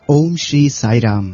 ఓం శ్రీ సాయిరామ్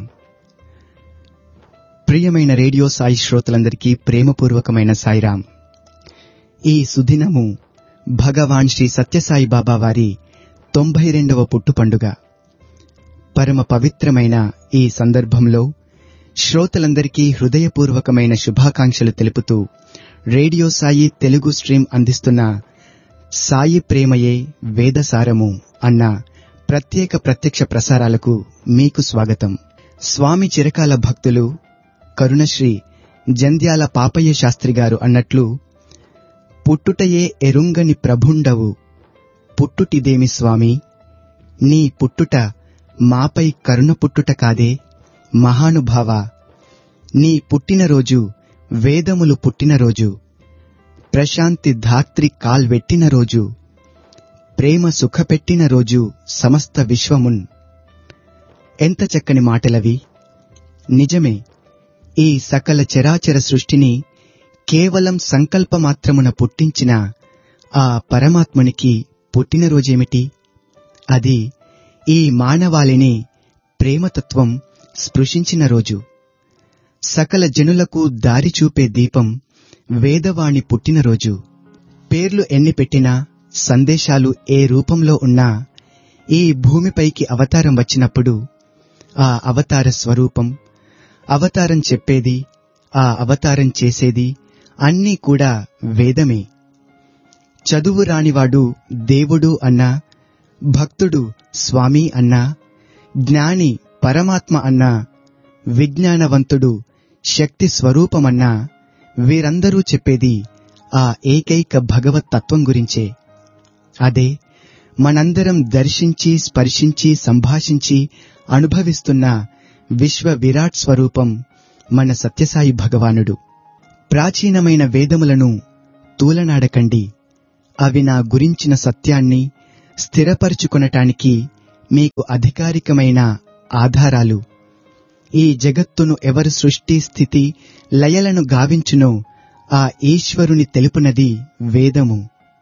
ప్రియమైన రేడియో సాయి శ్రోతలందరికీ ప్రేమపూర్వకమైన సాయిరామ్ ఈ సుదినము భగవాన్ శ్రీ సత్యసాయి బాబా వారి తొంభై రెండవ పుట్టు పండుగ పరమ పవిత్రమైన ఈ సందర్భంలో శ్రోతలందరికీ హృదయపూర్వకమైన శుభాకాంక్షలు తెలుపుతూ రేడియో సాయి తెలుగు స్ట్రీమ్ అందిస్తున్న సాయి ప్రేమయే వేదసారము అన్న ప్రత్యేక ప్రత్యక్ష ప్రసారాలకు మీకు స్వాగతం స్వామి చిరకాల భక్తులు కరుణశ్రీ జంధ్యాల పాపయ్య శాస్త్రి గారు అన్నట్లు పుట్టుటయే ఎరుంగని ప్రభుండవు పుట్టుటిదేమి స్వామి నీ పుట్టుట మాపై కరుణ పుట్టుట కాదే మహానుభావ నీ పుట్టినరోజు వేదములు పుట్టినరోజు ప్రశాంతి ధాత్రి కాల్వెట్టిన రోజు ప్రేమ సుఖపెట్టిన రోజు సమస్త విశ్వమున్ ఎంత చక్కని మాటలవి నిజమే ఈ సకల చరాచర సృష్టిని కేవలం సంకల్పమాత్రమున పుట్టించిన ఆ పరమాత్మునికి పుట్టినరోజేమిటి అది ఈ మానవాళిని ప్రేమతత్వం స్పృశించిన రోజు సకల జనులకు దారి చూపే దీపం వేదవాణి పుట్టినరోజు పేర్లు ఎన్ని పెట్టినా సందేశాలు ఏ రూపంలో ఉన్నా ఈ భూమిపైకి అవతారం వచ్చినప్పుడు ఆ అవతార స్వరూపం అవతారం చెప్పేది ఆ అవతారం చేసేది అన్నీ కూడా వేదమే చదువు రానివాడు దేవుడు అన్నా భక్తుడు స్వామి అన్నా జ్ఞాని పరమాత్మ అన్నా విజ్ఞానవంతుడు శక్తి స్వరూపమన్నా వీరందరూ చెప్పేది ఆ ఏకైక భగవత్ తత్వం గురించే అదే మనందరం దర్శించి స్పర్శించి సంభాషించి అనుభవిస్తున్న విశ్వ విరాట్ స్వరూపం మన సత్యసాయి భగవానుడు ప్రాచీనమైన వేదములను తూలనాడకండి అవి నా గురించిన సత్యాన్ని స్థిరపరుచుకొనటానికి మీకు అధికారికమైన ఆధారాలు ఈ జగత్తును ఎవరు సృష్టి స్థితి లయలను గావించునో ఆ ఈశ్వరుని తెలుపునది వేదము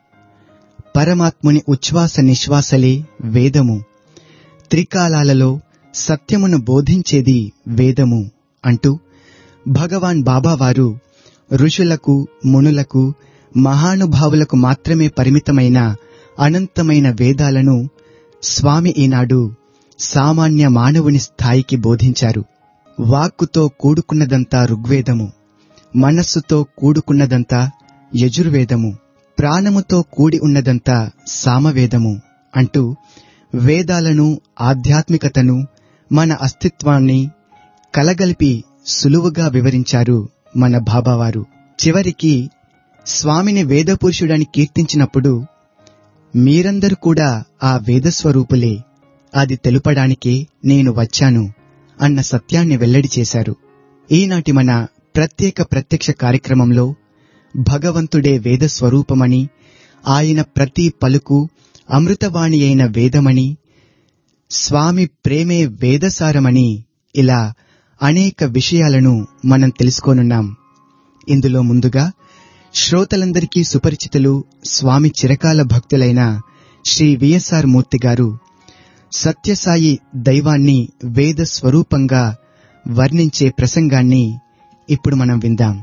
పరమాత్ముని ఉచ్ఛ్వాస నిశ్వాసలే వేదము త్రికాలాలలో సత్యమును బోధించేది వేదము అంటూ భగవాన్ బాబావారు ఋషులకు మునులకు మహానుభావులకు మాత్రమే పరిమితమైన అనంతమైన వేదాలను స్వామి ఈనాడు సామాన్య మానవుని స్థాయికి బోధించారు వాక్కుతో కూడుకున్నదంతా ఋగ్వేదము మనస్సుతో కూడుకున్నదంతా యజుర్వేదము ప్రాణముతో కూడి ఉన్నదంతా సామవేదము అంటూ వేదాలను ఆధ్యాత్మికతను మన అస్తిత్వాన్ని కలగలిపి సులువుగా వివరించారు మన బాబావారు చివరికి స్వామిని వేదపురుషుడని కీర్తించినప్పుడు మీరందరూ కూడా ఆ వేదస్వరూపులే అది తెలుపడానికే నేను వచ్చాను అన్న సత్యాన్ని వెల్లడి చేశారు ఈనాటి మన ప్రత్యేక ప్రత్యక్ష కార్యక్రమంలో భగవంతుడే వేద స్వరూపమని ఆయన ప్రతి పలుకు అమృతవాణి అయిన వేదమని స్వామి ప్రేమే వేదసారమని ఇలా అనేక విషయాలను మనం తెలుసుకోనున్నాం ఇందులో ముందుగా శ్రోతలందరికీ సుపరిచితులు స్వామి చిరకాల భక్తులైన శ్రీ విఎస్ఆర్ మూర్తి గారు సత్యసాయి దైవాన్ని వేద స్వరూపంగా వర్ణించే ప్రసంగాన్ని ఇప్పుడు మనం విందాం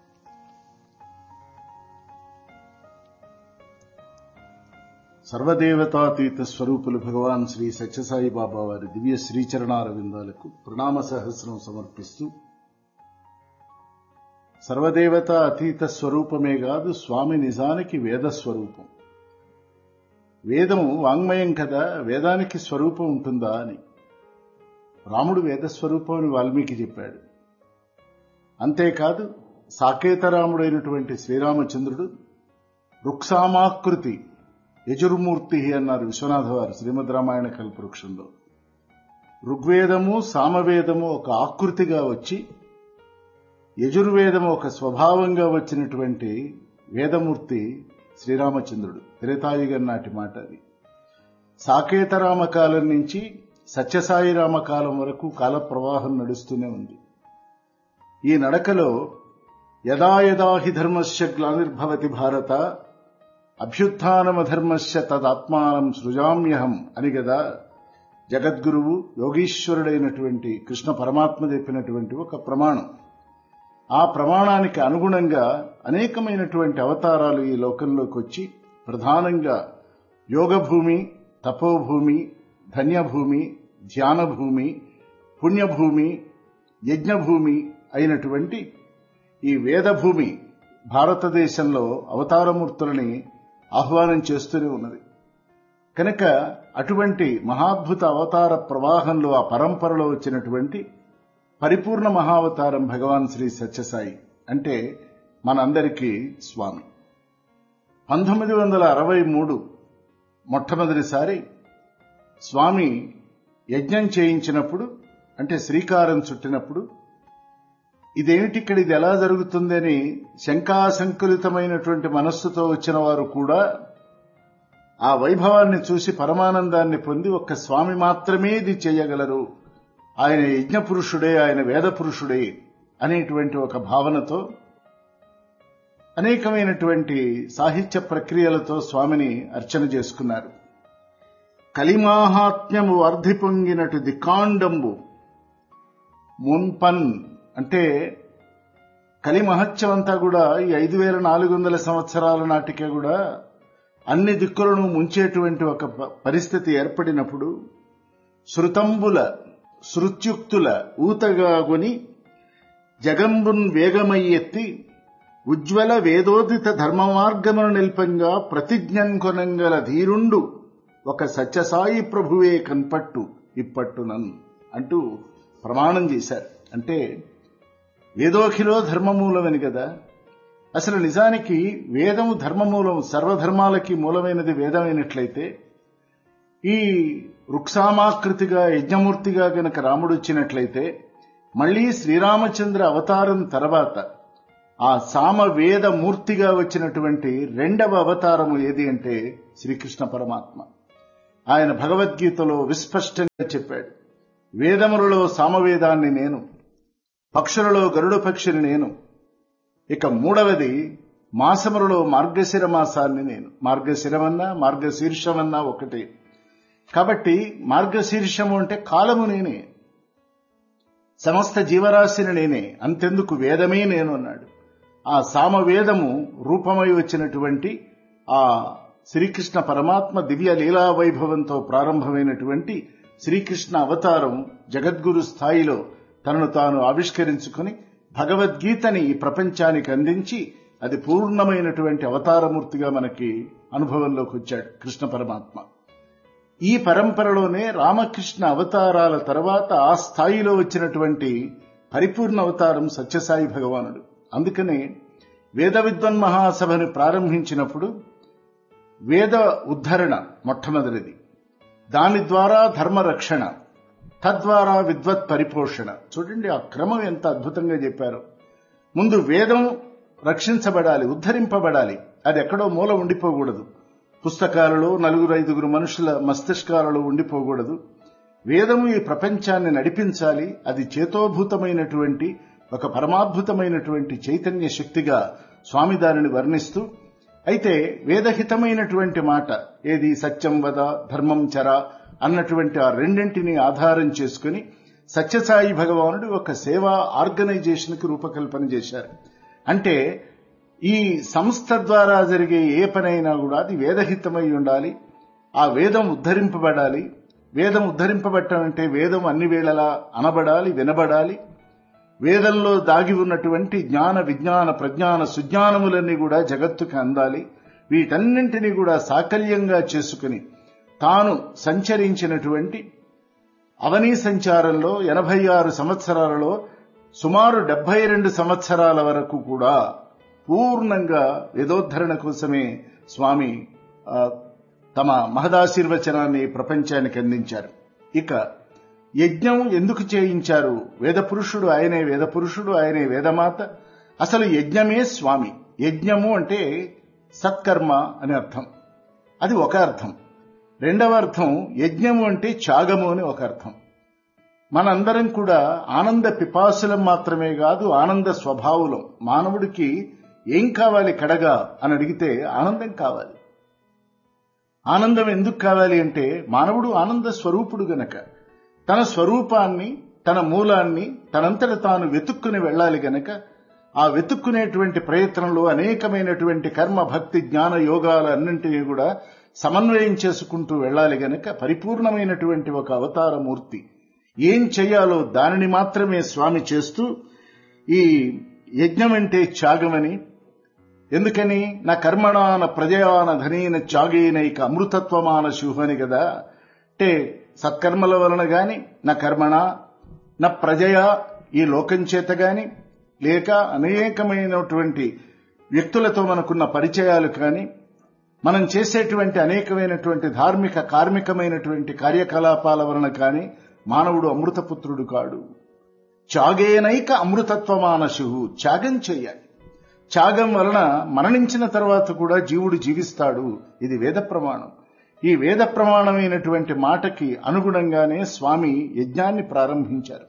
సర్వదేవతాతీత స్వరూపులు భగవాన్ శ్రీ సత్యసాయి బాబా వారి దివ్య శ్రీచరణార విందాలకు ప్రణామ సహస్రం సమర్పిస్తూ సర్వదేవత అతీత స్వరూపమే కాదు స్వామి నిజానికి వేద స్వరూపం వేదము వాంగ్మయం కదా వేదానికి స్వరూపం ఉంటుందా అని రాముడు వేద స్వరూపం అని వాల్మీకి చెప్పాడు అంతేకాదు సాకేతరాముడైనటువంటి శ్రీరామచంద్రుడు రుక్సామాకృతి యజుర్మూర్తి అన్నారు విశ్వనాథ వారు శ్రీమద్ రామాయణ కల్పవృక్షంలో ఋగ్వేదము సామవేదము ఒక ఆకృతిగా వచ్చి యజుర్వేదము ఒక స్వభావంగా వచ్చినటువంటి వేదమూర్తి శ్రీరామచంద్రుడు త్రేతాయుగం నాటి మాట అది సాకేతరామ కాలం నుంచి సత్యసాయి రామకాలం వరకు కాల ప్రవాహం నడుస్తూనే ఉంది ఈ నడకలో యదా యదా హి ధర్మస్య గ్లానిర్భవతి భారత అభ్యుత్నమధర్మస్య తదాత్మానం సృజామ్యహం అని గదా జగద్గురువు యోగీశ్వరుడైనటువంటి కృష్ణ పరమాత్మ చెప్పినటువంటి ఒక ప్రమాణం ఆ ప్రమాణానికి అనుగుణంగా అనేకమైనటువంటి అవతారాలు ఈ లోకంలోకి వచ్చి ప్రధానంగా యోగభూమి తపోభూమి ధన్యభూమి ధ్యానభూమి పుణ్యభూమి యజ్ఞభూమి అయినటువంటి ఈ వేదభూమి భారతదేశంలో అవతారమూర్తులని ఆహ్వానం చేస్తూనే ఉన్నది కనుక అటువంటి మహాద్భుత అవతార ప్రవాహంలో ఆ పరంపరలో వచ్చినటువంటి పరిపూర్ణ మహావతారం భగవాన్ శ్రీ సత్యసాయి అంటే మనందరికీ స్వామి పంతొమ్మిది వందల అరవై మూడు మొట్టమొదటిసారి స్వామి యజ్ఞం చేయించినప్పుడు అంటే శ్రీకారం చుట్టినప్పుడు ఇదేమిటి ఇక్కడ ఇది ఎలా జరుగుతుందని శంకాసంకులితమైనటువంటి మనస్సుతో వచ్చిన వారు కూడా ఆ వైభవాన్ని చూసి పరమానందాన్ని పొంది ఒక్క స్వామి మాత్రమే ఇది చేయగలరు ఆయన యజ్ఞ పురుషుడే ఆయన వేద పురుషుడే అనేటువంటి ఒక భావనతో అనేకమైనటువంటి సాహిత్య ప్రక్రియలతో స్వామిని అర్చన చేసుకున్నారు కలిమాహాత్మ్యము వర్ధి పొంగినటు దికాండంబు మున్పన్ అంటే కలి మహత్యం అంతా కూడా ఈ ఐదు వేల నాలుగు వందల సంవత్సరాల నాటికే కూడా అన్ని దిక్కులను ముంచేటువంటి ఒక ప- పరిస్థితి ఏర్పడినప్పుడు శృతంబుల శృత్యుక్తుల ఊతగాగొని జగంబున్ వేగమయ్యెత్తి ఉజ్వల వేదోదిత ధర్మ మార్గమును నిల్పంగా ప్రతిజ్ఞన్ కొనంగల ధీరుండు ఒక సత్యసాయి ప్రభువే కన్పట్టు ఇప్పట్టునన్ అంటూ ప్రమాణం చేశారు అంటే వేదోఖిలో ధర్మమూలమని కదా అసలు నిజానికి వేదము ధర్మమూలం సర్వధర్మాలకి మూలమైనది వేదమైనట్లయితే ఈ వృక్షామాకృతిగా యజ్ఞమూర్తిగా గనక రాముడు వచ్చినట్లయితే మళ్లీ శ్రీరామచంద్ర అవతారం తర్వాత ఆ సామవేద మూర్తిగా వచ్చినటువంటి రెండవ అవతారము ఏది అంటే శ్రీకృష్ణ పరమాత్మ ఆయన భగవద్గీతలో విస్పష్టంగా చెప్పాడు వేదములలో సామవేదాన్ని నేను పక్షులలో గరుడ పక్షిని నేను ఇక మూడవది మాసములలో మార్గశిర మాసాన్ని నేను మార్గశిరమన్నా మార్గశీర్షమన్నా ఒకటే కాబట్టి మార్గశీర్షము అంటే కాలము నేనే సమస్త జీవరాశిని నేనే అంతెందుకు వేదమే నేను అన్నాడు ఆ సామవేదము రూపమై వచ్చినటువంటి ఆ శ్రీకృష్ణ పరమాత్మ దివ్య లీలా వైభవంతో ప్రారంభమైనటువంటి శ్రీకృష్ణ అవతారం జగద్గురు స్థాయిలో తనను తాను ఆవిష్కరించుకుని భగవద్గీతని ఈ ప్రపంచానికి అందించి అది పూర్ణమైనటువంటి అవతారమూర్తిగా మనకి అనుభవంలోకి వచ్చాడు కృష్ణ పరమాత్మ ఈ పరంపరలోనే రామకృష్ణ అవతారాల తర్వాత ఆ స్థాయిలో వచ్చినటువంటి పరిపూర్ణ అవతారం సత్యసాయి భగవానుడు అందుకనే వేద విద్వన్ మహాసభని ప్రారంభించినప్పుడు వేద ఉద్ధరణ మొట్టమొదటిది దాని ద్వారా ధర్మ రక్షణ తద్వారా విద్వత్ పరిపోషణ చూడండి ఆ క్రమం ఎంత అద్భుతంగా చెప్పారు ముందు వేదం రక్షించబడాలి ఉద్ధరింపబడాలి అది ఎక్కడో మూల ఉండిపోకూడదు పుస్తకాలలో నలుగురు ఐదుగురు మనుషుల మస్తిష్కాలలో ఉండిపోకూడదు వేదము ఈ ప్రపంచాన్ని నడిపించాలి అది చేతోభూతమైనటువంటి ఒక పరమాద్భుతమైనటువంటి చైతన్య శక్తిగా స్వామి దానిని వర్ణిస్తూ అయితే వేదహితమైనటువంటి మాట ఏది సత్యం వద ధర్మం చర అన్నటువంటి ఆ రెండింటిని ఆధారం చేసుకుని సత్యసాయి భగవానుడు ఒక సేవా ఆర్గనైజేషన్ కి రూపకల్పన చేశారు అంటే ఈ సంస్థ ద్వారా జరిగే ఏ పనైనా కూడా అది వేదహితమై ఉండాలి ఆ వేదం ఉద్ధరింపబడాలి వేదం ఉద్ధరింపబట్టం అంటే వేదం అన్ని వేళలా అనబడాలి వినబడాలి వేదంలో దాగి ఉన్నటువంటి జ్ఞాన విజ్ఞాన ప్రజ్ఞాన సుజ్ఞానములన్నీ కూడా జగత్తుకి అందాలి వీటన్నింటినీ కూడా సాకల్యంగా చేసుకుని తాను సంచరించినటువంటి అవనీ సంచారంలో ఎనభై ఆరు సంవత్సరాలలో సుమారు డెబ్బై రెండు సంవత్సరాల వరకు కూడా పూర్ణంగా వేదోద్ధరణ కోసమే స్వామి ఆ, తమ మహదాశీర్వచనాన్ని ప్రపంచానికి అందించారు ఇక యజ్ఞం ఎందుకు చేయించారు వేద పురుషుడు ఆయనే వేద పురుషుడు ఆయనే వేదమాత అసలు యజ్ఞమే స్వామి యజ్ఞము అంటే సత్కర్మ అని అర్థం అది ఒక అర్థం రెండవ అర్థం యజ్ఞము అంటే త్యాగము అని ఒక అర్థం మనందరం కూడా ఆనంద పిపాసులం మాత్రమే కాదు ఆనంద స్వభావులం మానవుడికి ఏం కావాలి కడగా అని అడిగితే ఆనందం కావాలి ఆనందం ఎందుకు కావాలి అంటే మానవుడు ఆనంద స్వరూపుడు గనక తన స్వరూపాన్ని తన మూలాన్ని తనంతట తాను వెతుక్కుని వెళ్ళాలి గనక ఆ వెతుక్కునేటువంటి ప్రయత్నంలో అనేకమైనటువంటి కర్మ భక్తి జ్ఞాన యోగాలన్నింటినీ కూడా సమన్వయం చేసుకుంటూ వెళ్ళాలి గనక పరిపూర్ణమైనటువంటి ఒక అవతార మూర్తి ఏం చేయాలో దానిని మాత్రమే స్వామి చేస్తూ ఈ యజ్ఞం అంటే త్యాగమని ఎందుకని నా కర్మణాన ప్రజయాన ధనీన త్యాగేనైక అమృతత్వమాన శుభని కదా అంటే సత్కర్మల వలన గాని నా కర్మణ నా ప్రజయ ఈ లోకం చేత గాని లేక అనేకమైనటువంటి వ్యక్తులతో మనకున్న పరిచయాలు కానీ మనం చేసేటువంటి అనేకమైనటువంటి ధార్మిక కార్మికమైనటువంటి కార్యకలాపాల వలన కానీ మానవుడు అమృతపుత్రుడు కాడు త్యాగేనైక అమృతత్వమానశు త్యాగం చేయాలి త్యాగం వలన మరణించిన తర్వాత కూడా జీవుడు జీవిస్తాడు ఇది వేద ప్రమాణం ఈ వేద ప్రమాణమైనటువంటి మాటకి అనుగుణంగానే స్వామి యజ్ఞాన్ని ప్రారంభించారు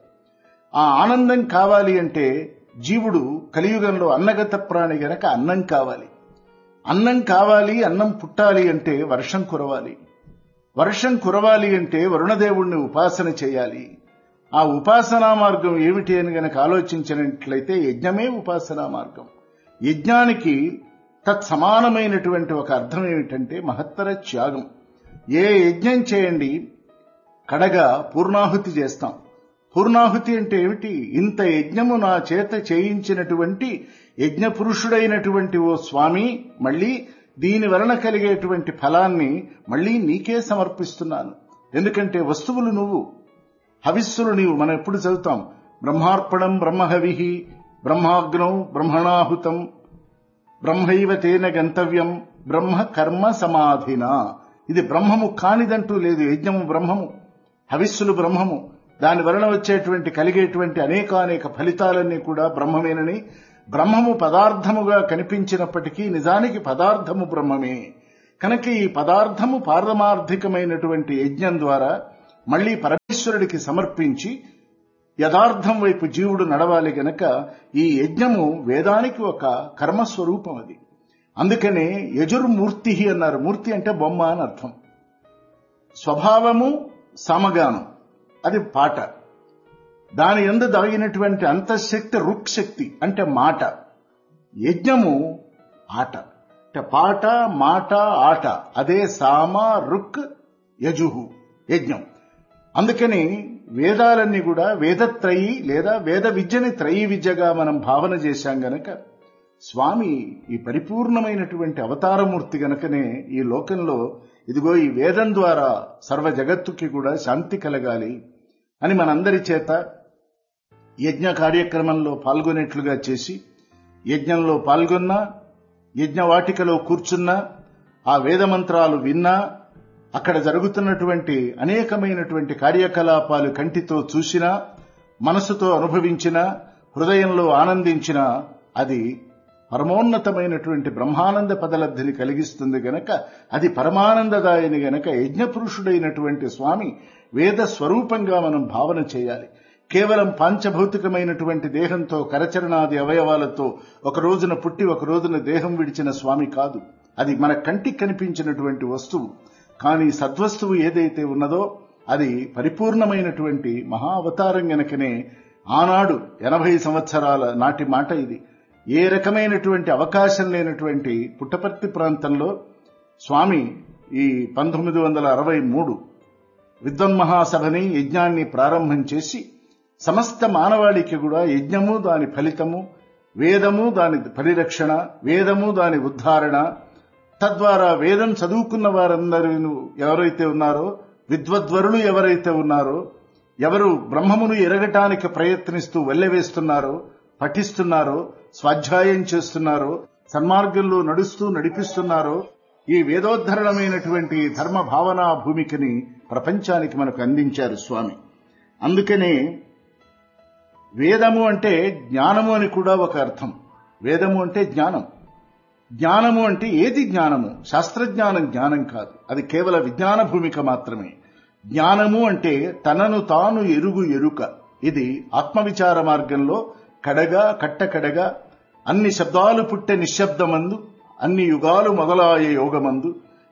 ఆ ఆనందం కావాలి అంటే జీవుడు కలియుగంలో అన్నగత ప్రాణి గనక అన్నం కావాలి అన్నం కావాలి అన్నం పుట్టాలి అంటే వర్షం కురవాలి వర్షం కురవాలి అంటే వరుణదేవుణ్ణి ఉపాసన చేయాలి ఆ ఉపాసనా మార్గం ఏమిటి అని గనక ఆలోచించినట్లయితే యజ్ఞమే ఉపాసనా మార్గం యజ్ఞానికి తత్సమానమైనటువంటి ఒక అర్థం ఏమిటంటే మహత్తర త్యాగం ఏ యజ్ఞం చేయండి కడగా పూర్ణాహుతి చేస్తాం పూర్ణాహుతి అంటే ఏమిటి ఇంత యజ్ఞము నా చేత చేయించినటువంటి యజ్ఞ పురుషుడైనటువంటి ఓ స్వామి మళ్ళీ దీని వలన కలిగేటువంటి ఫలాన్ని మళ్ళీ నీకే సమర్పిస్తున్నాను ఎందుకంటే వస్తువులు నువ్వు హవిస్సులు నీవు మనం ఎప్పుడు చదువుతాం బ్రహ్మార్పణం బ్రహ్మహవి బ్రహ్మాగ్నౌ బ్రహ్మణాహుతం బ్రహ్మైవ తేన గంతవ్యం బ్రహ్మ కర్మ సమాధిన ఇది బ్రహ్మము కానిదంటూ లేదు యజ్ఞము బ్రహ్మము హవిస్సులు బ్రహ్మము దాని వలన వచ్చేటువంటి కలిగేటువంటి అనేకానేక ఫలితాలన్నీ కూడా బ్రహ్మమేనని బ్రహ్మము పదార్థముగా కనిపించినప్పటికీ నిజానికి పదార్థము బ్రహ్మమే కనుక ఈ పదార్థము పారమార్థికమైనటువంటి యజ్ఞం ద్వారా మళ్లీ పరమేశ్వరుడికి సమర్పించి యథార్థం వైపు జీవుడు నడవాలి గనక ఈ యజ్ఞము వేదానికి ఒక కర్మస్వరూపం అది అందుకనే యజుర్మూర్తి అన్నారు మూర్తి అంటే బొమ్మ అని అర్థం స్వభావము సమగానం అది పాట దాని ఎందు దాగినటువంటి అంతఃశక్తి రుక్ శక్తి అంటే మాట యజ్ఞము ఆట అంటే పాట మాట ఆట అదే సామ రుక్ యజుహు యజ్ఞం అందుకని వేదాలన్నీ కూడా వేదత్రయి లేదా వేద విద్యని త్రయీ విద్యగా మనం భావన చేశాం గనక స్వామి ఈ పరిపూర్ణమైనటువంటి అవతారమూర్తి గనకనే ఈ లోకంలో ఇదిగో ఈ వేదం ద్వారా సర్వ జగత్తుకి కూడా శాంతి కలగాలి అని మనందరి చేత యజ్ఞ కార్యక్రమంలో పాల్గొనేట్లుగా చేసి యజ్ఞంలో పాల్గొన్నా యజ్ఞవాటికలో కూర్చున్నా ఆ వేద మంత్రాలు విన్నా అక్కడ జరుగుతున్నటువంటి అనేకమైనటువంటి కార్యకలాపాలు కంటితో చూసినా మనసుతో అనుభవించినా హృదయంలో ఆనందించినా అది పరమోన్నతమైనటువంటి బ్రహ్మానంద పదలబ్ధిని కలిగిస్తుంది గనక అది పరమానందదాయని గనక యజ్ఞపురుషుడైనటువంటి స్వామి వేద స్వరూపంగా మనం భావన చేయాలి కేవలం పాంచభౌతికమైనటువంటి దేహంతో కరచరణాది అవయవాలతో ఒక రోజున పుట్టి ఒక రోజున దేహం విడిచిన స్వామి కాదు అది మన కంటికి కనిపించినటువంటి వస్తువు కానీ సద్వస్తువు ఏదైతే ఉన్నదో అది పరిపూర్ణమైనటువంటి మహా అవతారం గనకనే ఆనాడు ఎనభై సంవత్సరాల నాటి మాట ఇది ఏ రకమైనటువంటి అవకాశం లేనటువంటి పుట్టపర్తి ప్రాంతంలో స్వామి ఈ పంతొమ్మిది వందల అరవై మూడు విద్వన్మహాసభని యజ్ఞాన్ని ప్రారంభం చేసి సమస్త మానవాళికి కూడా యజ్ఞము దాని ఫలితము వేదము దాని పరిరక్షణ వేదము దాని ఉద్ధారణ తద్వారా వేదం చదువుకున్న వారందరూ ఎవరైతే ఉన్నారో విద్వద్వరులు ఎవరైతే ఉన్నారో ఎవరు బ్రహ్మమును ఎరగటానికి ప్రయత్నిస్తూ వెళ్ళవేస్తున్నారో పఠిస్తున్నారో స్వాధ్యాయం చేస్తున్నారో సన్మార్గంలో నడుస్తూ నడిపిస్తున్నారో ఈ వేదోద్ధరణమైనటువంటి ధర్మ భావనా భూమికని ప్రపంచానికి మనకు అందించారు స్వామి అందుకనే వేదము అంటే జ్ఞానము అని కూడా ఒక అర్థం వేదము అంటే జ్ఞానం జ్ఞానము అంటే ఏది జ్ఞానము శాస్త్రజ్ఞానం జ్ఞానం కాదు అది కేవల విజ్ఞాన భూమిక మాత్రమే జ్ఞానము అంటే తనను తాను ఎరుగు ఎరుక ఇది ఆత్మవిచార మార్గంలో కడగా కట్టకడగా అన్ని శబ్దాలు పుట్టే నిశ్శబ్దమందు అన్ని యుగాలు మొదలాయ యోగమందు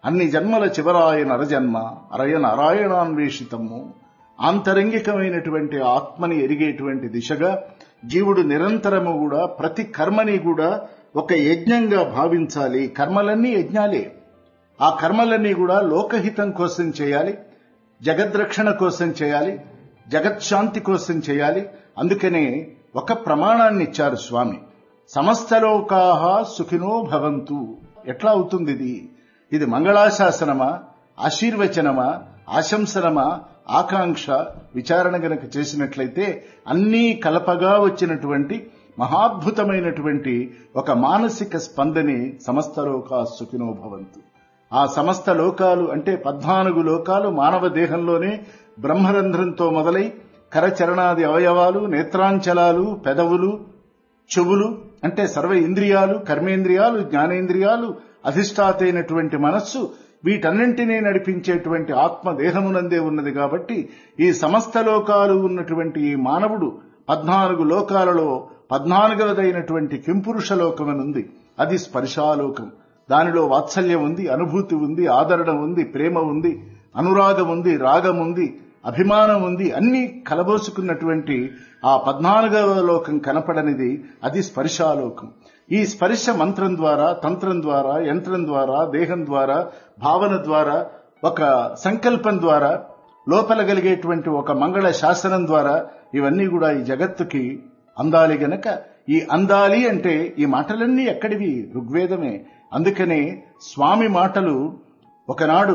అన్ని జన్మల చివరాయ నరజన్మ అరయ నారాయణాన్వేషితము ఆంతరంగికమైనటువంటి ఆత్మని ఎరిగేటువంటి దిశగా జీవుడు నిరంతరము కూడా ప్రతి కర్మని కూడా ఒక యజ్ఞంగా భావించాలి కర్మలన్నీ యజ్ఞాలే ఆ కర్మలన్నీ కూడా లోకహితం కోసం చేయాలి జగద్రక్షణ కోసం చేయాలి జగత్శాంతి కోసం చేయాలి అందుకనే ఒక ప్రమాణాన్ని ఇచ్చారు స్వామి సమస్తలోకాహ సుఖినో భవంతు ఎట్లా అవుతుంది ఇది ఇది మంగళాశాసనమా ఆశీర్వచనమా ఆశంసనమా ఆకాంక్ష విచారణ గనక చేసినట్లయితే అన్నీ కలపగా వచ్చినటువంటి మహాద్భుతమైనటువంటి ఒక మానసిక స్పందని సమస్త లోకా సుఖినో భవంతు ఆ సమస్త లోకాలు అంటే పద్నాలుగు లోకాలు మానవ దేహంలోనే బ్రహ్మరంధ్రంతో మొదలై కరచరణాది అవయవాలు నేత్రాంచలాలు పెదవులు చెవులు అంటే సర్వ ఇంద్రియాలు కర్మేంద్రియాలు జ్ఞానేంద్రియాలు అధిష్టాతైనటువంటి మనస్సు వీటన్నింటినీ నడిపించేటువంటి ఆత్మ దేహమునందే ఉన్నది కాబట్టి ఈ సమస్త లోకాలు ఉన్నటువంటి ఈ మానవుడు పద్నాలుగు లోకాలలో పద్నాలుగవదైనటువంటి కింపురుష లోకమనుంది అది స్పర్శాలోకం దానిలో వాత్సల్యం ఉంది అనుభూతి ఉంది ఆదరణ ఉంది ప్రేమ ఉంది అనురాగం ఉంది రాగం ఉంది అభిమానం ఉంది అన్ని కలబోసుకున్నటువంటి ఆ పద్నాలుగవ లోకం కనపడనిది అది స్పర్శాలోకం ఈ స్పర్శ మంత్రం ద్వారా తంత్రం ద్వారా యంత్రం ద్వారా దేహం ద్వారా భావన ద్వారా ఒక సంకల్పం ద్వారా లోపల కలిగేటువంటి ఒక మంగళ శాసనం ద్వారా ఇవన్నీ కూడా ఈ జగత్తుకి అందాలి గనక ఈ అందాలి అంటే ఈ మాటలన్నీ ఎక్కడివి ఋగ్వేదమే అందుకనే స్వామి మాటలు ఒకనాడు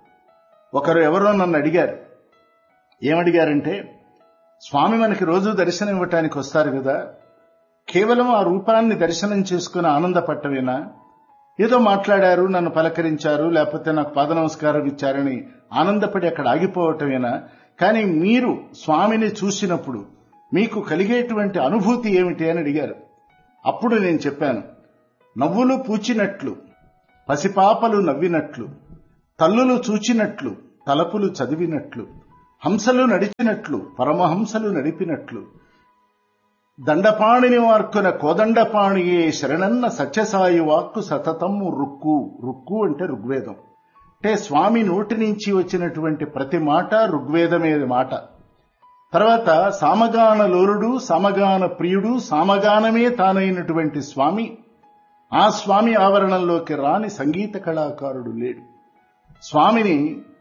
ఒకరు ఎవరో నన్ను అడిగారు ఏమడిగారంటే స్వామి మనకి రోజు దర్శనం ఇవ్వటానికి వస్తారు కదా కేవలం ఆ రూపాన్ని దర్శనం చేసుకుని ఆనందపట్టవేనా ఏదో మాట్లాడారు నన్ను పలకరించారు లేకపోతే నాకు పాద నమస్కారం ఇచ్చారని ఆనందపడి అక్కడ ఆగిపోవటమేనా కానీ మీరు స్వామిని చూసినప్పుడు మీకు కలిగేటువంటి అనుభూతి ఏమిటి అని అడిగారు అప్పుడు నేను చెప్పాను నవ్వులు పూచినట్లు పసిపాపలు నవ్వినట్లు తల్లులు చూచినట్లు తలపులు చదివినట్లు హంసలు నడిచినట్లు పరమహంసలు నడిపినట్లు దండపాణిని వార్కున కోదండపాణియే శరణన్న సత్యసాయి వాక్కు సతతము రుక్కు రుక్కు అంటే ఋగ్వేదం అంటే స్వామి నోటి నుంచి వచ్చినటువంటి ప్రతి మాట ఋగ్వేదమే మాట తర్వాత సామగాన లోలుడు సామగాన ప్రియుడు సామగానమే తానైనటువంటి స్వామి ఆ స్వామి ఆవరణంలోకి రాని సంగీత కళాకారుడు లేడు స్వామిని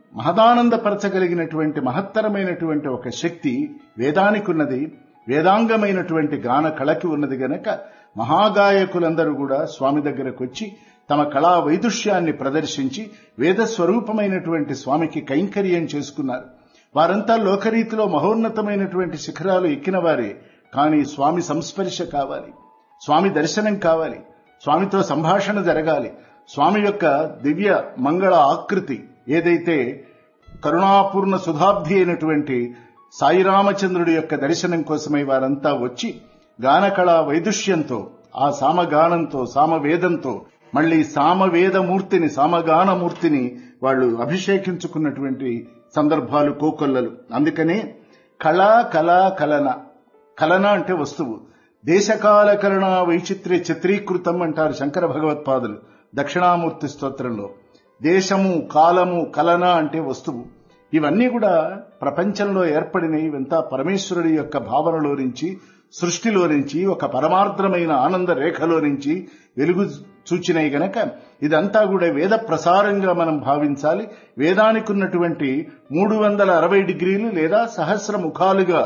మహదానందపరచగలిగినటువంటి మహత్తరమైనటువంటి ఒక శక్తి వేదానికి ఉన్నది వేదాంగమైనటువంటి గాన కళకి ఉన్నది గనక మహాగాయకులందరూ కూడా స్వామి దగ్గరకు వచ్చి తమ కళా వైదుష్యాన్ని ప్రదర్శించి వేద స్వరూపమైనటువంటి స్వామికి కైంకర్యం చేసుకున్నారు వారంతా లోకరీతిలో మహోన్నతమైనటువంటి శిఖరాలు ఎక్కిన వారే కానీ స్వామి సంస్పర్శ కావాలి స్వామి దర్శనం కావాలి స్వామితో సంభాషణ జరగాలి స్వామి యొక్క దివ్య మంగళ ఆకృతి ఏదైతే కరుణాపూర్ణ సుధాబ్ది అయినటువంటి సాయిరామచంద్రుడి యొక్క దర్శనం కోసమై వారంతా వచ్చి గానకళా వైదుష్యంతో ఆ సామగానంతో సామవేదంతో మళ్ళీ సామవేదమూర్తిని సామగానమూర్తిని వాళ్ళు అభిషేకించుకున్నటువంటి సందర్భాలు కోకొల్లలు అందుకనే కళ కళ కలన కలన అంటే వస్తువు దేశకాల కలన వైచిత్ర్య చిత్రీకృతం అంటారు శంకర భగవత్పాదులు దక్షిణామూర్తి స్తోత్రంలో దేశము కాలము కలన అంటే వస్తువు ఇవన్నీ కూడా ప్రపంచంలో ఏర్పడినవి ఇవంతా పరమేశ్వరుడి యొక్క భావనలో నుంచి సృష్టిలో నుంచి ఒక పరమార్థమైన ఆనంద రేఖలో నుంచి వెలుగు చూచినాయి గనక ఇదంతా కూడా వేద ప్రసారంగా మనం భావించాలి వేదానికి ఉన్నటువంటి మూడు వందల అరవై డిగ్రీలు లేదా సహస్ర ముఖాలుగా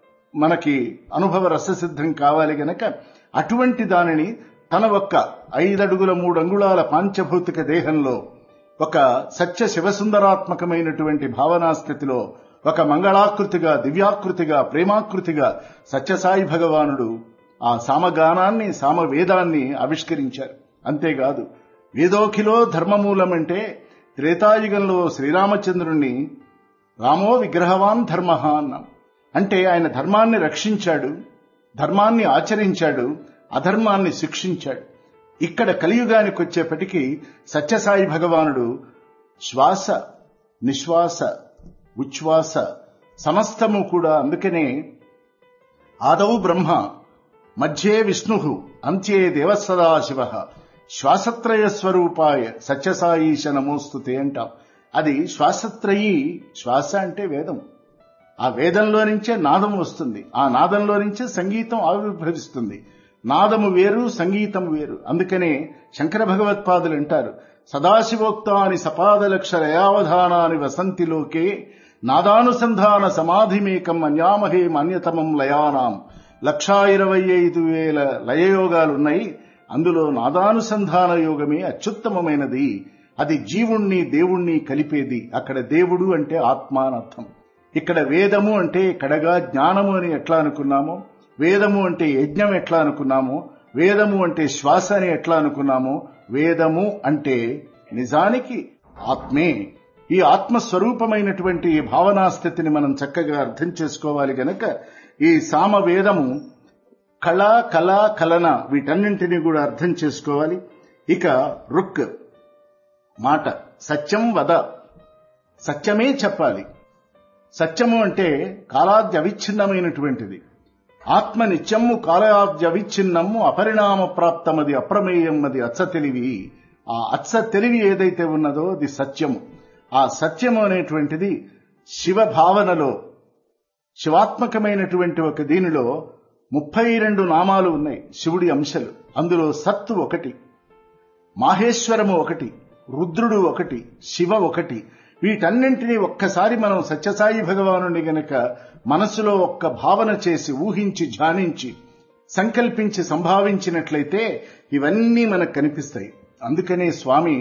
మనకి అనుభవ రససిద్ధం కావాలి గనక అటువంటి దానిని తన ఒక్క ఐదడుగుల మూడు అంగుళాల పాంచభౌతిక దేహంలో ఒక సత్య శివసుందరాత్మకమైనటువంటి భావనా స్థితిలో ఒక మంగళాకృతిగా దివ్యాకృతిగా ప్రేమాకృతిగా సత్యసాయి భగవానుడు ఆ సామగానాన్ని సామవేదాన్ని ఆవిష్కరించారు అంతేకాదు వేదోఖిలో ధర్మమూలమంటే త్రేతాయుగంలో శ్రీరామచంద్రుణ్ణి రామో విగ్రహవాన్ ధర్మ అన్నాం అంటే ఆయన ధర్మాన్ని రక్షించాడు ధర్మాన్ని ఆచరించాడు అధర్మాన్ని శిక్షించాడు ఇక్కడ కలియుగానికి వచ్చేప్పటికీ సత్యసాయి భగవానుడు శ్వాస నిశ్వాస ఉచ్ఛ్వాస సమస్తము కూడా అందుకనే ఆదౌ బ్రహ్మ మధ్యే విష్ణు అంత్యే దేవసదాశివ శ్వాసత్రయ స్వరూపాయ సత్యసాయీశ నమోస్తుతే అంటాం అది శ్వాసత్రయీ శ్వాస అంటే వేదం ఆ వేదంలో నుంచే నాదం వస్తుంది ఆ నాదంలో నుంచే సంగీతం ఆవిర్భవిస్తుంది నాదము వేరు సంగీతం వేరు అందుకనే శంకర భగవత్పాదులు అంటారు సదాశివోక్తాని సపాదలక్షరయావధానాని వసంతిలోకే నాదానుసంధాన సమాధిమేకం అన్యామహే మన్యతమం లయానాం లక్షా ఇరవై ఐదు వేల లయయోగాలున్నాయి అందులో నాదానుసంధాన యోగమే అత్యుత్తమమైనది అది జీవుణ్ణి దేవుణ్ణి కలిపేది అక్కడ దేవుడు అంటే ఆత్మ అనర్థం ఇక్కడ వేదము అంటే కడగా జ్ఞానము అని ఎట్లా అనుకున్నామో వేదము అంటే యజ్ఞం ఎట్లా అనుకున్నామో వేదము అంటే శ్వాస అని ఎట్లా అనుకున్నామో వేదము అంటే నిజానికి ఆత్మే ఈ ఆత్మస్వరూపమైనటువంటి ఈ భావనా స్థితిని మనం చక్కగా అర్థం చేసుకోవాలి గనక ఈ సామవేదము కళ కళ కలన వీటన్నింటినీ కూడా అర్థం చేసుకోవాలి ఇక రుక్ మాట సత్యం వద సత్యమే చెప్పాలి సత్యము అంటే కాలాద్య అవిచ్ఛిన్నమైనటువంటిది ఆత్మ నిత్యము కాలాద్య అవిచ్ఛిన్నము అపరిణామ ప్రాప్తమది అప్రమేయం అది అచ్చ తెలివి ఆ అచ్చ తెలివి ఏదైతే ఉన్నదో అది సత్యము ఆ సత్యము అనేటువంటిది శివ భావనలో శివాత్మకమైనటువంటి ఒక దీనిలో ముప్పై రెండు నామాలు ఉన్నాయి శివుడి అంశలు అందులో సత్తు ఒకటి మాహేశ్వరము ఒకటి రుద్రుడు ఒకటి శివ ఒకటి వీటన్నింటినీ ఒక్కసారి మనం సత్యసాయి భగవానుని గనక మనసులో ఒక్క భావన చేసి ఊహించి ధ్యానించి సంకల్పించి సంభావించినట్లయితే ఇవన్నీ మనకు కనిపిస్తాయి అందుకనే స్వామి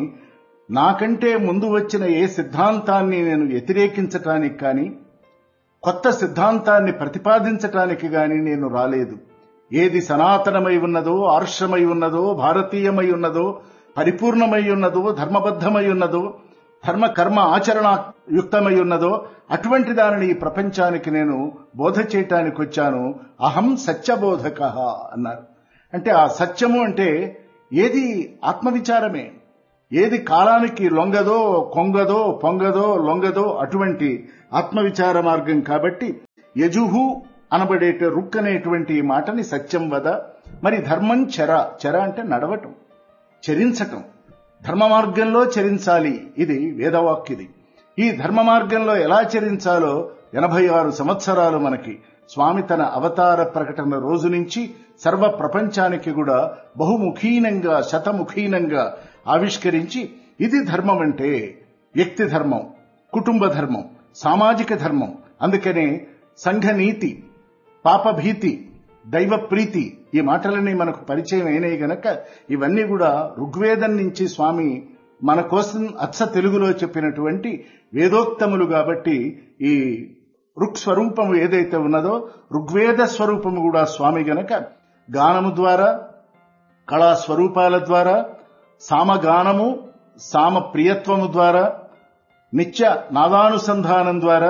నాకంటే ముందు వచ్చిన ఏ సిద్ధాంతాన్ని నేను వ్యతిరేకించటానికి కానీ కొత్త సిద్ధాంతాన్ని ప్రతిపాదించటానికి గాని నేను రాలేదు ఏది సనాతనమై ఉన్నదో ఆర్షమై ఉన్నదో భారతీయమై ఉన్నదో పరిపూర్ణమై ఉన్నదో ధర్మబద్ధమై ఉన్నదో ధర్మ కర్మ ఆచరణ యుక్తమై ఉన్నదో అటువంటి దానిని ఈ ప్రపంచానికి నేను బోధ చేయటానికి వచ్చాను అహం సత్యబోధక అన్నారు అంటే ఆ సత్యము అంటే ఏది ఆత్మవిచారమే ఏది కాలానికి లొంగదో కొంగదో పొంగదో లొంగదో అటువంటి ఆత్మవిచార మార్గం కాబట్టి యజుహు అనబడేట రుక్ అనేటువంటి ఈ మాటని సత్యం వద మరి ధర్మం చెర చెర అంటే నడవటం చరించటం ధర్మ మార్గంలో చరించాలి ఇది వేదవాక్యది ఈ ధర్మ మార్గంలో ఎలా చరించాలో ఎనభై ఆరు సంవత్సరాలు మనకి స్వామి తన అవతార ప్రకటన రోజు నుంచి సర్వ ప్రపంచానికి కూడా బహుముఖీనంగా శతముఖీనంగా ఆవిష్కరించి ఇది ధర్మం అంటే వ్యక్తి ధర్మం కుటుంబ ధర్మం సామాజిక ధర్మం అందుకనే సంఘనీతి పాపభీతి దైవ ప్రీతి ఈ మాటలని మనకు పరిచయం అయినాయి గనక ఇవన్నీ కూడా ఋగ్వేదం నుంచి స్వామి మన కోసం అచ్చ తెలుగులో చెప్పినటువంటి వేదోక్తములు కాబట్టి ఈ ఋక్ స్వరూపము ఏదైతే ఉన్నదో ఋగ్వేద స్వరూపము కూడా స్వామి గనక గానము ద్వారా కళా స్వరూపాల ద్వారా సామగానము సామ ప్రియత్వము ద్వారా నిత్య నాదానుసంధానం ద్వారా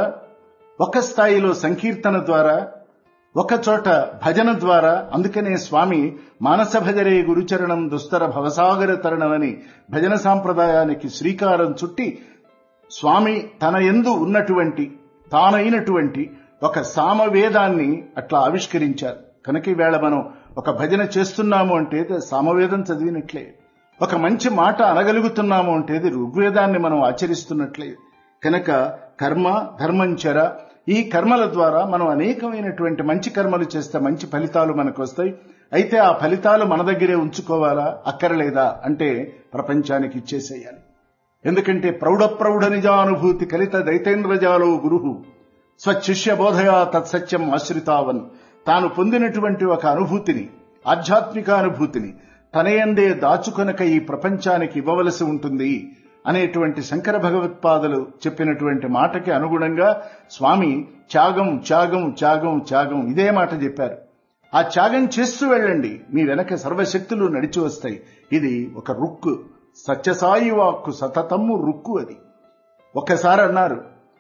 ఒక స్థాయిలో సంకీర్తన ద్వారా ఒక చోట భజన ద్వారా అందుకనే స్వామి మానస భజరే గురుచరణం దుస్తర భవసాగర తరణమని భజన సాంప్రదాయానికి శ్రీకారం చుట్టి స్వామి తన ఎందు ఉన్నటువంటి తానైనటువంటి ఒక సామవేదాన్ని అట్లా ఆవిష్కరించారు కనుక ఈవేళ మనం ఒక భజన చేస్తున్నాము అంటే సామవేదం చదివినట్లే ఒక మంచి మాట అనగలుగుతున్నాము అంటే ఋగ్వేదాన్ని మనం ఆచరిస్తున్నట్లే కనుక కర్మ ధర్మంచర ఈ కర్మల ద్వారా మనం అనేకమైనటువంటి మంచి కర్మలు చేస్తే మంచి ఫలితాలు మనకు వస్తాయి అయితే ఆ ఫలితాలు మన దగ్గరే ఉంచుకోవాలా అక్కరలేదా అంటే ప్రపంచానికి ఇచ్చేసేయాలి ఎందుకంటే ప్రౌఢ ప్రౌఢ నిజానుభూతి కలిత దైతేంద్రజాలో గురువు స్వశిష్య బోధయా తత్సత్యం ఆశ్రితావన్ తాను పొందినటువంటి ఒక అనుభూతిని ఆధ్యాత్మిక అనుభూతిని తనయందే దాచుకొనక ఈ ప్రపంచానికి ఇవ్వవలసి ఉంటుంది అనేటువంటి శంకర భగవత్పాదులు చెప్పినటువంటి మాటకి అనుగుణంగా స్వామి త్యాగం త్యాగం త్యాగం త్యాగం ఇదే మాట చెప్పారు ఆ త్యాగం చేస్తూ వెళ్ళండి మీ వెనక సర్వశక్తులు నడిచి వస్తాయి ఇది ఒక రుక్కు సత్యసాయి వాక్కు సతతమ్ము రుక్కు అది ఒక్కసారి అన్నారు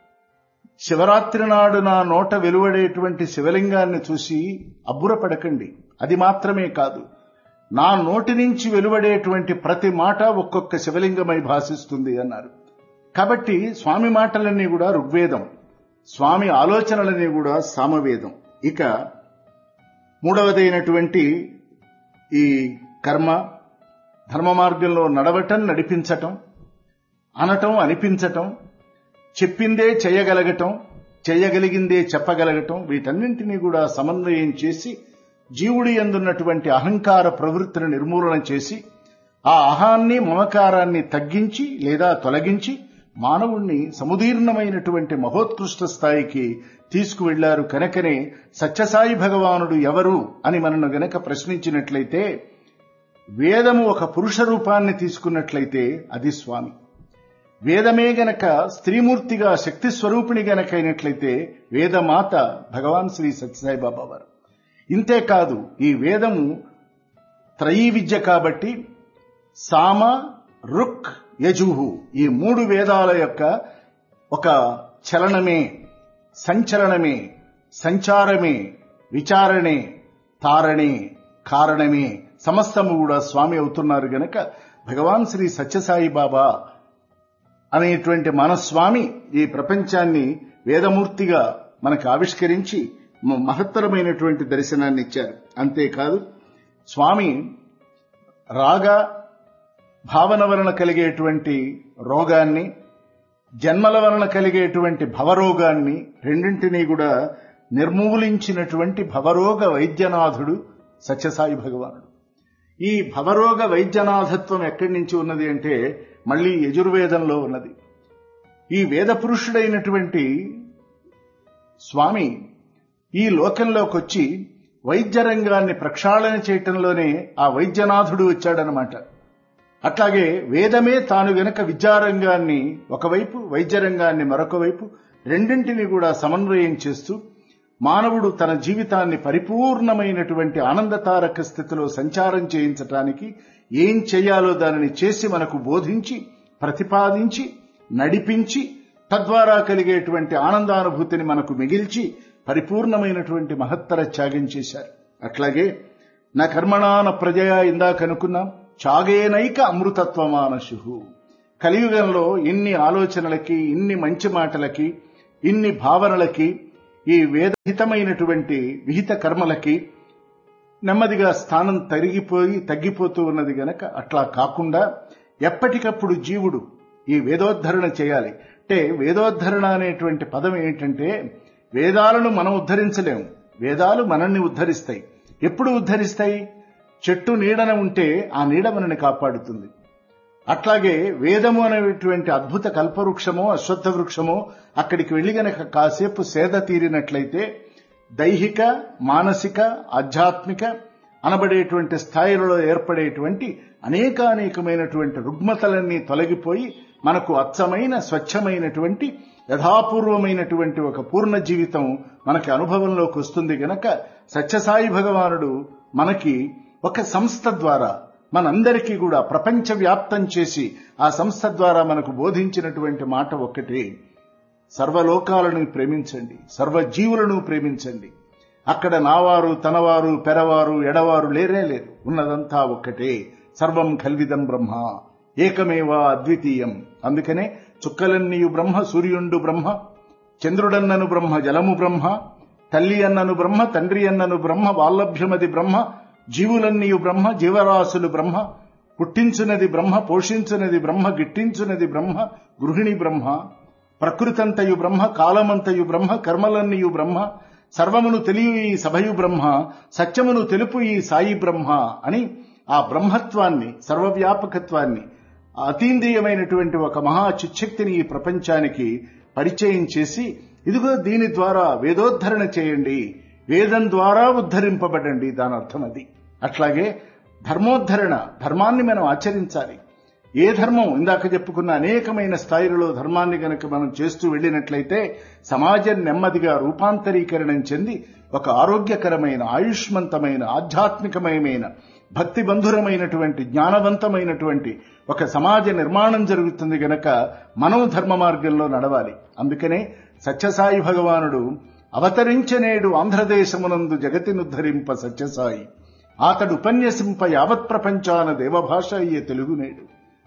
శివరాత్రి నాడు నా నోట వెలువడేటువంటి శివలింగాన్ని చూసి అబ్బురపడకండి అది మాత్రమే కాదు నా నోటి నుంచి వెలువడేటువంటి ప్రతి మాట ఒక్కొక్క శివలింగమై భాషిస్తుంది అన్నారు కాబట్టి స్వామి మాటలన్నీ కూడా ఋగ్వేదం స్వామి ఆలోచనలన్నీ కూడా సామవేదం ఇక మూడవదైనటువంటి ఈ కర్మ ధర్మ మార్గంలో నడవటం నడిపించటం అనటం అనిపించటం చెప్పిందే చేయగలగటం చేయగలిగిందే చెప్పగలగటం వీటన్నింటినీ కూడా సమన్వయం చేసి జీవుడి ఎందున్నటువంటి అహంకార ప్రవృత్తిని నిర్మూలన చేసి ఆ అహాన్ని మమకారాన్ని తగ్గించి లేదా తొలగించి మానవుణ్ణి సముదీర్ణమైనటువంటి మహోత్కృష్ట స్థాయికి తీసుకువెళ్లారు కనుకనే సత్యసాయి భగవానుడు ఎవరు అని మనను గనక ప్రశ్నించినట్లయితే వేదము ఒక పురుష రూపాన్ని తీసుకున్నట్లయితే అది స్వామి వేదమే గనక స్త్రీమూర్తిగా శక్తి స్వరూపిణి గనక అయినట్లయితే వేదమాత భగవాన్ శ్రీ సత్యసాయి బాబా వారు ఇంతేకాదు ఈ వేదము త్రయీ విద్య కాబట్టి సామ రుక్ యజుహు ఈ మూడు వేదాల యొక్క ఒక చలనమే సంచలనమే సంచారమే విచారణే తారణే కారణమే సమస్తము కూడా స్వామి అవుతున్నారు గనక భగవాన్ శ్రీ సత్యసాయి బాబా అనేటువంటి మన స్వామి ఈ ప్రపంచాన్ని వేదమూర్తిగా మనకు ఆవిష్కరించి మ- మహత్తరమైనటువంటి దర్శనాన్ని ఇచ్చారు అంతేకాదు స్వామి రాగ భావన వలన కలిగేటువంటి రోగాన్ని జన్మల వలన కలిగేటువంటి భవరోగాన్ని రెండింటినీ కూడా నిర్మూలించినటువంటి భవరోగ వైద్యనాథుడు సత్యసాయి భగవానుడు ఈ భవరోగ వైద్యనాథత్వం ఎక్కడి నుంచి ఉన్నది అంటే మళ్ళీ యజుర్వేదంలో ఉన్నది ఈ వేద పురుషుడైనటువంటి స్వామి ఈ లోకంలోకి వచ్చి వైద్య రంగాన్ని ప్రక్షాళన చేయటంలోనే ఆ వైద్యనాథుడు వచ్చాడనమాట అట్లాగే వేదమే తాను గనక విద్యారంగాన్ని ఒకవైపు వైద్య రంగాన్ని మరొక వైపు రెండింటిని కూడా సమన్వయం చేస్తూ మానవుడు తన జీవితాన్ని పరిపూర్ణమైనటువంటి ఆనందతారక స్థితిలో సంచారం చేయించటానికి ఏం చేయాలో దానిని చేసి మనకు బోధించి ప్రతిపాదించి నడిపించి తద్వారా కలిగేటువంటి ఆనందానుభూతిని మనకు మిగిల్చి పరిపూర్ణమైనటువంటి మహత్తర త్యాగం చేశారు అట్లాగే నా కర్మణాన ప్రజయ ఇందాక అనుకున్నాం చాగేనైక అమృతత్వమానశు కలియుగంలో ఇన్ని ఆలోచనలకి ఇన్ని మంచి మాటలకి ఇన్ని భావనలకి ఈ వేదహితమైనటువంటి విహిత కర్మలకి నెమ్మదిగా స్థానం తరిగిపోయి తగ్గిపోతూ ఉన్నది గనక అట్లా కాకుండా ఎప్పటికప్పుడు జీవుడు ఈ వేదోద్ధరణ చేయాలి అంటే వేదోద్ధరణ అనేటువంటి పదం ఏంటంటే వేదాలను మనం ఉద్ధరించలేము వేదాలు మనల్ని ఉద్ధరిస్తాయి ఎప్పుడు ఉద్ధరిస్తాయి చెట్టు నీడన ఉంటే ఆ నీడ మనల్ని కాపాడుతుంది అట్లాగే వేదము అనేటువంటి అద్భుత కల్పవృక్షమో అశ్వత్థ వృక్షమో అక్కడికి వెళ్లి గనక కాసేపు సేద తీరినట్లయితే దైహిక మానసిక ఆధ్యాత్మిక అనబడేటువంటి స్థాయిలలో ఏర్పడేటువంటి అనేకానేకమైనటువంటి రుగ్మతలన్నీ తొలగిపోయి మనకు అచ్చమైన స్వచ్ఛమైనటువంటి యథాపూర్వమైనటువంటి ఒక పూర్ణ జీవితం మనకి అనుభవంలోకి వస్తుంది గనక సత్యసాయి భగవానుడు మనకి ఒక సంస్థ ద్వారా మనందరికీ కూడా ప్రపంచ వ్యాప్తం చేసి ఆ సంస్థ ద్వారా మనకు బోధించినటువంటి మాట ఒక్కటే సర్వలోకాలను ప్రేమించండి సర్వజీవులను ప్రేమించండి అక్కడ నావారు తనవారు పెరవారు ఎడవారు లేరే లేరు ఉన్నదంతా ఒక్కటే సర్వం కల్విదం బ్రహ్మ ఏకమేవ అద్వితీయం అందుకనే చుక్కలన్నీయు బ్రహ్మ సూర్యుండు బ్రహ్మ చంద్రుడన్నను బ్రహ్మ జలము బ్రహ్మ తల్లి అన్నను బ్రహ్మ తండ్రి అన్నను బ్రహ్మ వాల్లభ్యమది బ్రహ్మ జీవులన్నీయు బ్రహ్మ జీవరాశులు బ్రహ్మ పుట్టించునది బ్రహ్మ పోషించునది బ్రహ్మ గిట్టించునది బ్రహ్మ గృహిణి బ్రహ్మ ప్రకృతంతయు బ్రహ్మ కాలమంతయు బ్రహ్మ కర్మలన్నయు బ్రహ్మ సర్వమును తెలియు ఈ సభయు బ్రహ్మ సత్యమును తెలుపు ఈ సాయి బ్రహ్మ అని ఆ బ్రహ్మత్వాన్ని సర్వవ్యాపకత్వాన్ని అతీంద్రియమైనటువంటి ఒక మహా చిచ్చక్తిని ఈ ప్రపంచానికి పరిచయం చేసి ఇదిగో దీని ద్వారా వేదోద్ధరణ చేయండి వేదం ద్వారా ఉద్ధరింపబడండి దాని అర్థం అది అట్లాగే ధర్మోద్ధరణ ధర్మాన్ని మనం ఆచరించాలి ఏ ధర్మం ఇందాక చెప్పుకున్న అనేకమైన స్థాయిలలో ధర్మాన్ని గనక మనం చేస్తూ వెళ్ళినట్లయితే సమాజం నెమ్మదిగా రూపాంతరీకరణం చెంది ఒక ఆరోగ్యకరమైన ఆయుష్మంతమైన ఆధ్యాత్మికమయమైన భక్తి బంధురమైనటువంటి జ్ఞానవంతమైనటువంటి ఒక సమాజ నిర్మాణం జరుగుతుంది గనక మనం ధర్మ మార్గంలో నడవాలి అందుకనే సత్యసాయి భగవానుడు అవతరించనేడు ఆంధ్రదేశమునందు జగతినుద్ధరింప సత్యసాయి అతడు ఉపన్యసింప యావత్ ప్రపంచాన దేవభాష అయ్యే తెలుగునేడు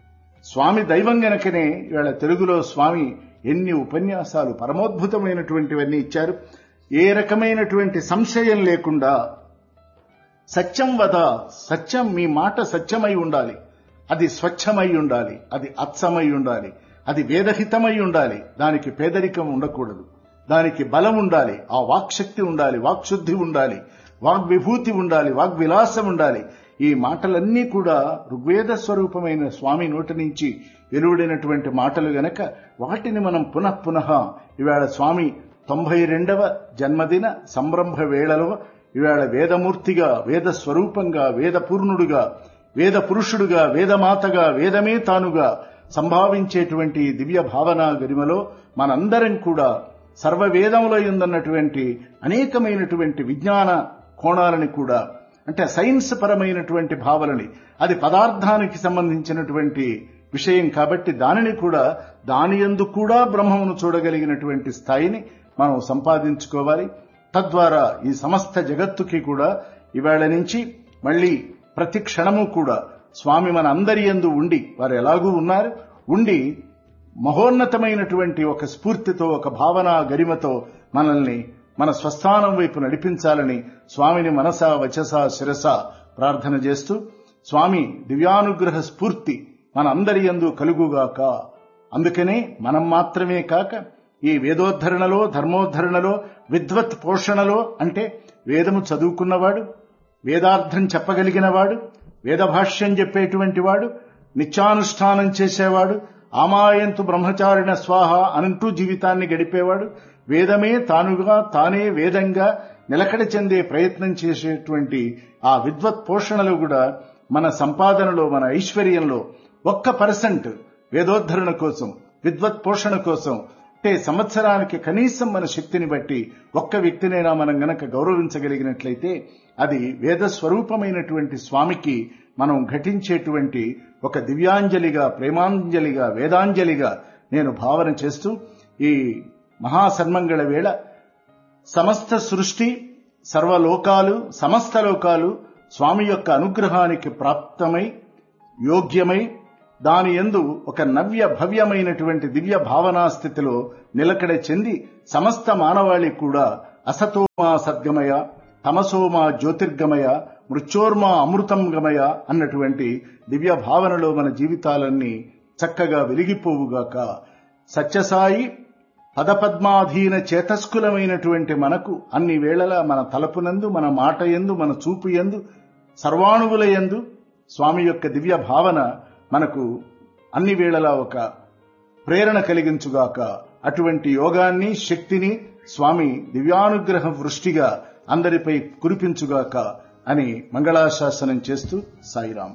స్వామి దైవం గనకనే ఇవాళ తెలుగులో స్వామి ఎన్ని ఉపన్యాసాలు పరమోద్భుతమైనటువంటివన్నీ ఇచ్చారు ఏ రకమైనటువంటి సంశయం లేకుండా సత్యం వద సత్యం మీ మాట సత్యమై ఉండాలి అది స్వచ్ఛమై ఉండాలి అది అచ్చమై ఉండాలి అది వేదహితమై ఉండాలి దానికి పేదరికం ఉండకూడదు దానికి బలం ఉండాలి ఆ వాక్శక్తి ఉండాలి వాక్శుద్ధి ఉండాలి వాగ్విభూతి ఉండాలి వాగ్విలాసం ఉండాలి ఈ మాటలన్నీ కూడా ఋగ్వేద స్వరూపమైన స్వామి నోటి నుంచి వెలువడినటువంటి మాటలు గనక వాటిని మనం పునః పునః ఇవాళ స్వామి తొంభై రెండవ జన్మదిన సంరంభ వేళలో ఇవాళ వేదమూర్తిగా వేద స్వరూపంగా వేదపూర్ణుడుగా వేద పురుషుడుగా వేదమాతగా వేదమే తానుగా సంభావించేటువంటి దివ్య భావన గరిమలో మనందరం కూడా సర్వవేదములో ఉందన్నటువంటి అనేకమైనటువంటి విజ్ఞాన కోణాలని కూడా అంటే సైన్స్ పరమైనటువంటి భావనని అది పదార్థానికి సంబంధించినటువంటి విషయం కాబట్టి దానిని కూడా దాని యందు కూడా బ్రహ్మమును చూడగలిగినటువంటి స్థాయిని మనం సంపాదించుకోవాలి తద్వారా ఈ సమస్త జగత్తుకి కూడా ఇవాళ నుంచి మళ్ళీ ప్రతి క్షణము కూడా స్వామి మన అందరి యందు ఉండి వారు ఎలాగూ ఉన్నారు ఉండి మహోన్నతమైనటువంటి ఒక స్ఫూర్తితో ఒక భావన గరిమతో మనల్ని మన స్వస్థానం వైపు నడిపించాలని స్వామిని మనస వచస శిరస ప్రార్థన చేస్తూ స్వామి దివ్యానుగ్రహ స్ఫూర్తి మన అందరి యందు కలుగుగాక అందుకనే మనం మాత్రమే కాక ఈ వేదోద్ధరణలో ధర్మోద్ధరణలో విద్వత్ పోషణలో అంటే వేదము చదువుకున్నవాడు వేదార్థం చెప్పగలిగినవాడు వేదభాష్యం చెప్పేటువంటి వాడు నిత్యానుష్ఠానం చేసేవాడు ఆమాయంతు బ్రహ్మచారిణ స్వాహ అనంటూ జీవితాన్ని గడిపేవాడు వేదమే తానుగా తానే వేదంగా నిలకడ చెందే ప్రయత్నం చేసేటువంటి ఆ విద్వత్ పోషణలో కూడా మన సంపాదనలో మన ఐశ్వర్యంలో ఒక్క పర్సెంట్ వేదోద్ధరణ కోసం విద్వత్ పోషణ కోసం అంటే సంవత్సరానికి కనీసం మన శక్తిని బట్టి ఒక్క వ్యక్తినైనా మనం గనక గౌరవించగలిగినట్లయితే అది వేద స్వరూపమైనటువంటి స్వామికి మనం ఘటించేటువంటి ఒక దివ్యాంజలిగా ప్రేమాంజలిగా వేదాంజలిగా నేను భావన చేస్తూ ఈ మహాసన్మంగళ వేళ సమస్త సృష్టి సర్వలోకాలు సమస్త లోకాలు స్వామి యొక్క అనుగ్రహానికి ప్రాప్తమై యోగ్యమై దాని ఎందు ఒక నవ్య భవ్యమైనటువంటి దివ్య భావనా స్థితిలో నిలకడ చెంది సమస్త మానవాళి కూడా అసతోమా సద్గమయ తమసోమా జ్యోతిర్గమయ మృత్యోర్మా అమృతం గమయ అన్నటువంటి దివ్య భావనలో మన జీవితాలన్నీ చక్కగా వెలిగిపోవుగాక సత్యసాయి పదపద్మాధీన చేతస్కులమైనటువంటి మనకు అన్ని వేళలా మన తలపునందు మన మాట ఎందు మన చూపు ఎందు సర్వాణువుల ఎందు స్వామి యొక్క దివ్య భావన మనకు అన్ని వేళలా ఒక ప్రేరణ కలిగించుగాక అటువంటి యోగాన్ని శక్తిని స్వామి దివ్యానుగ్రహ వృష్టిగా అందరిపై కురిపించుగాక అని మంగళాశాసనం చేస్తూ సాయిరాం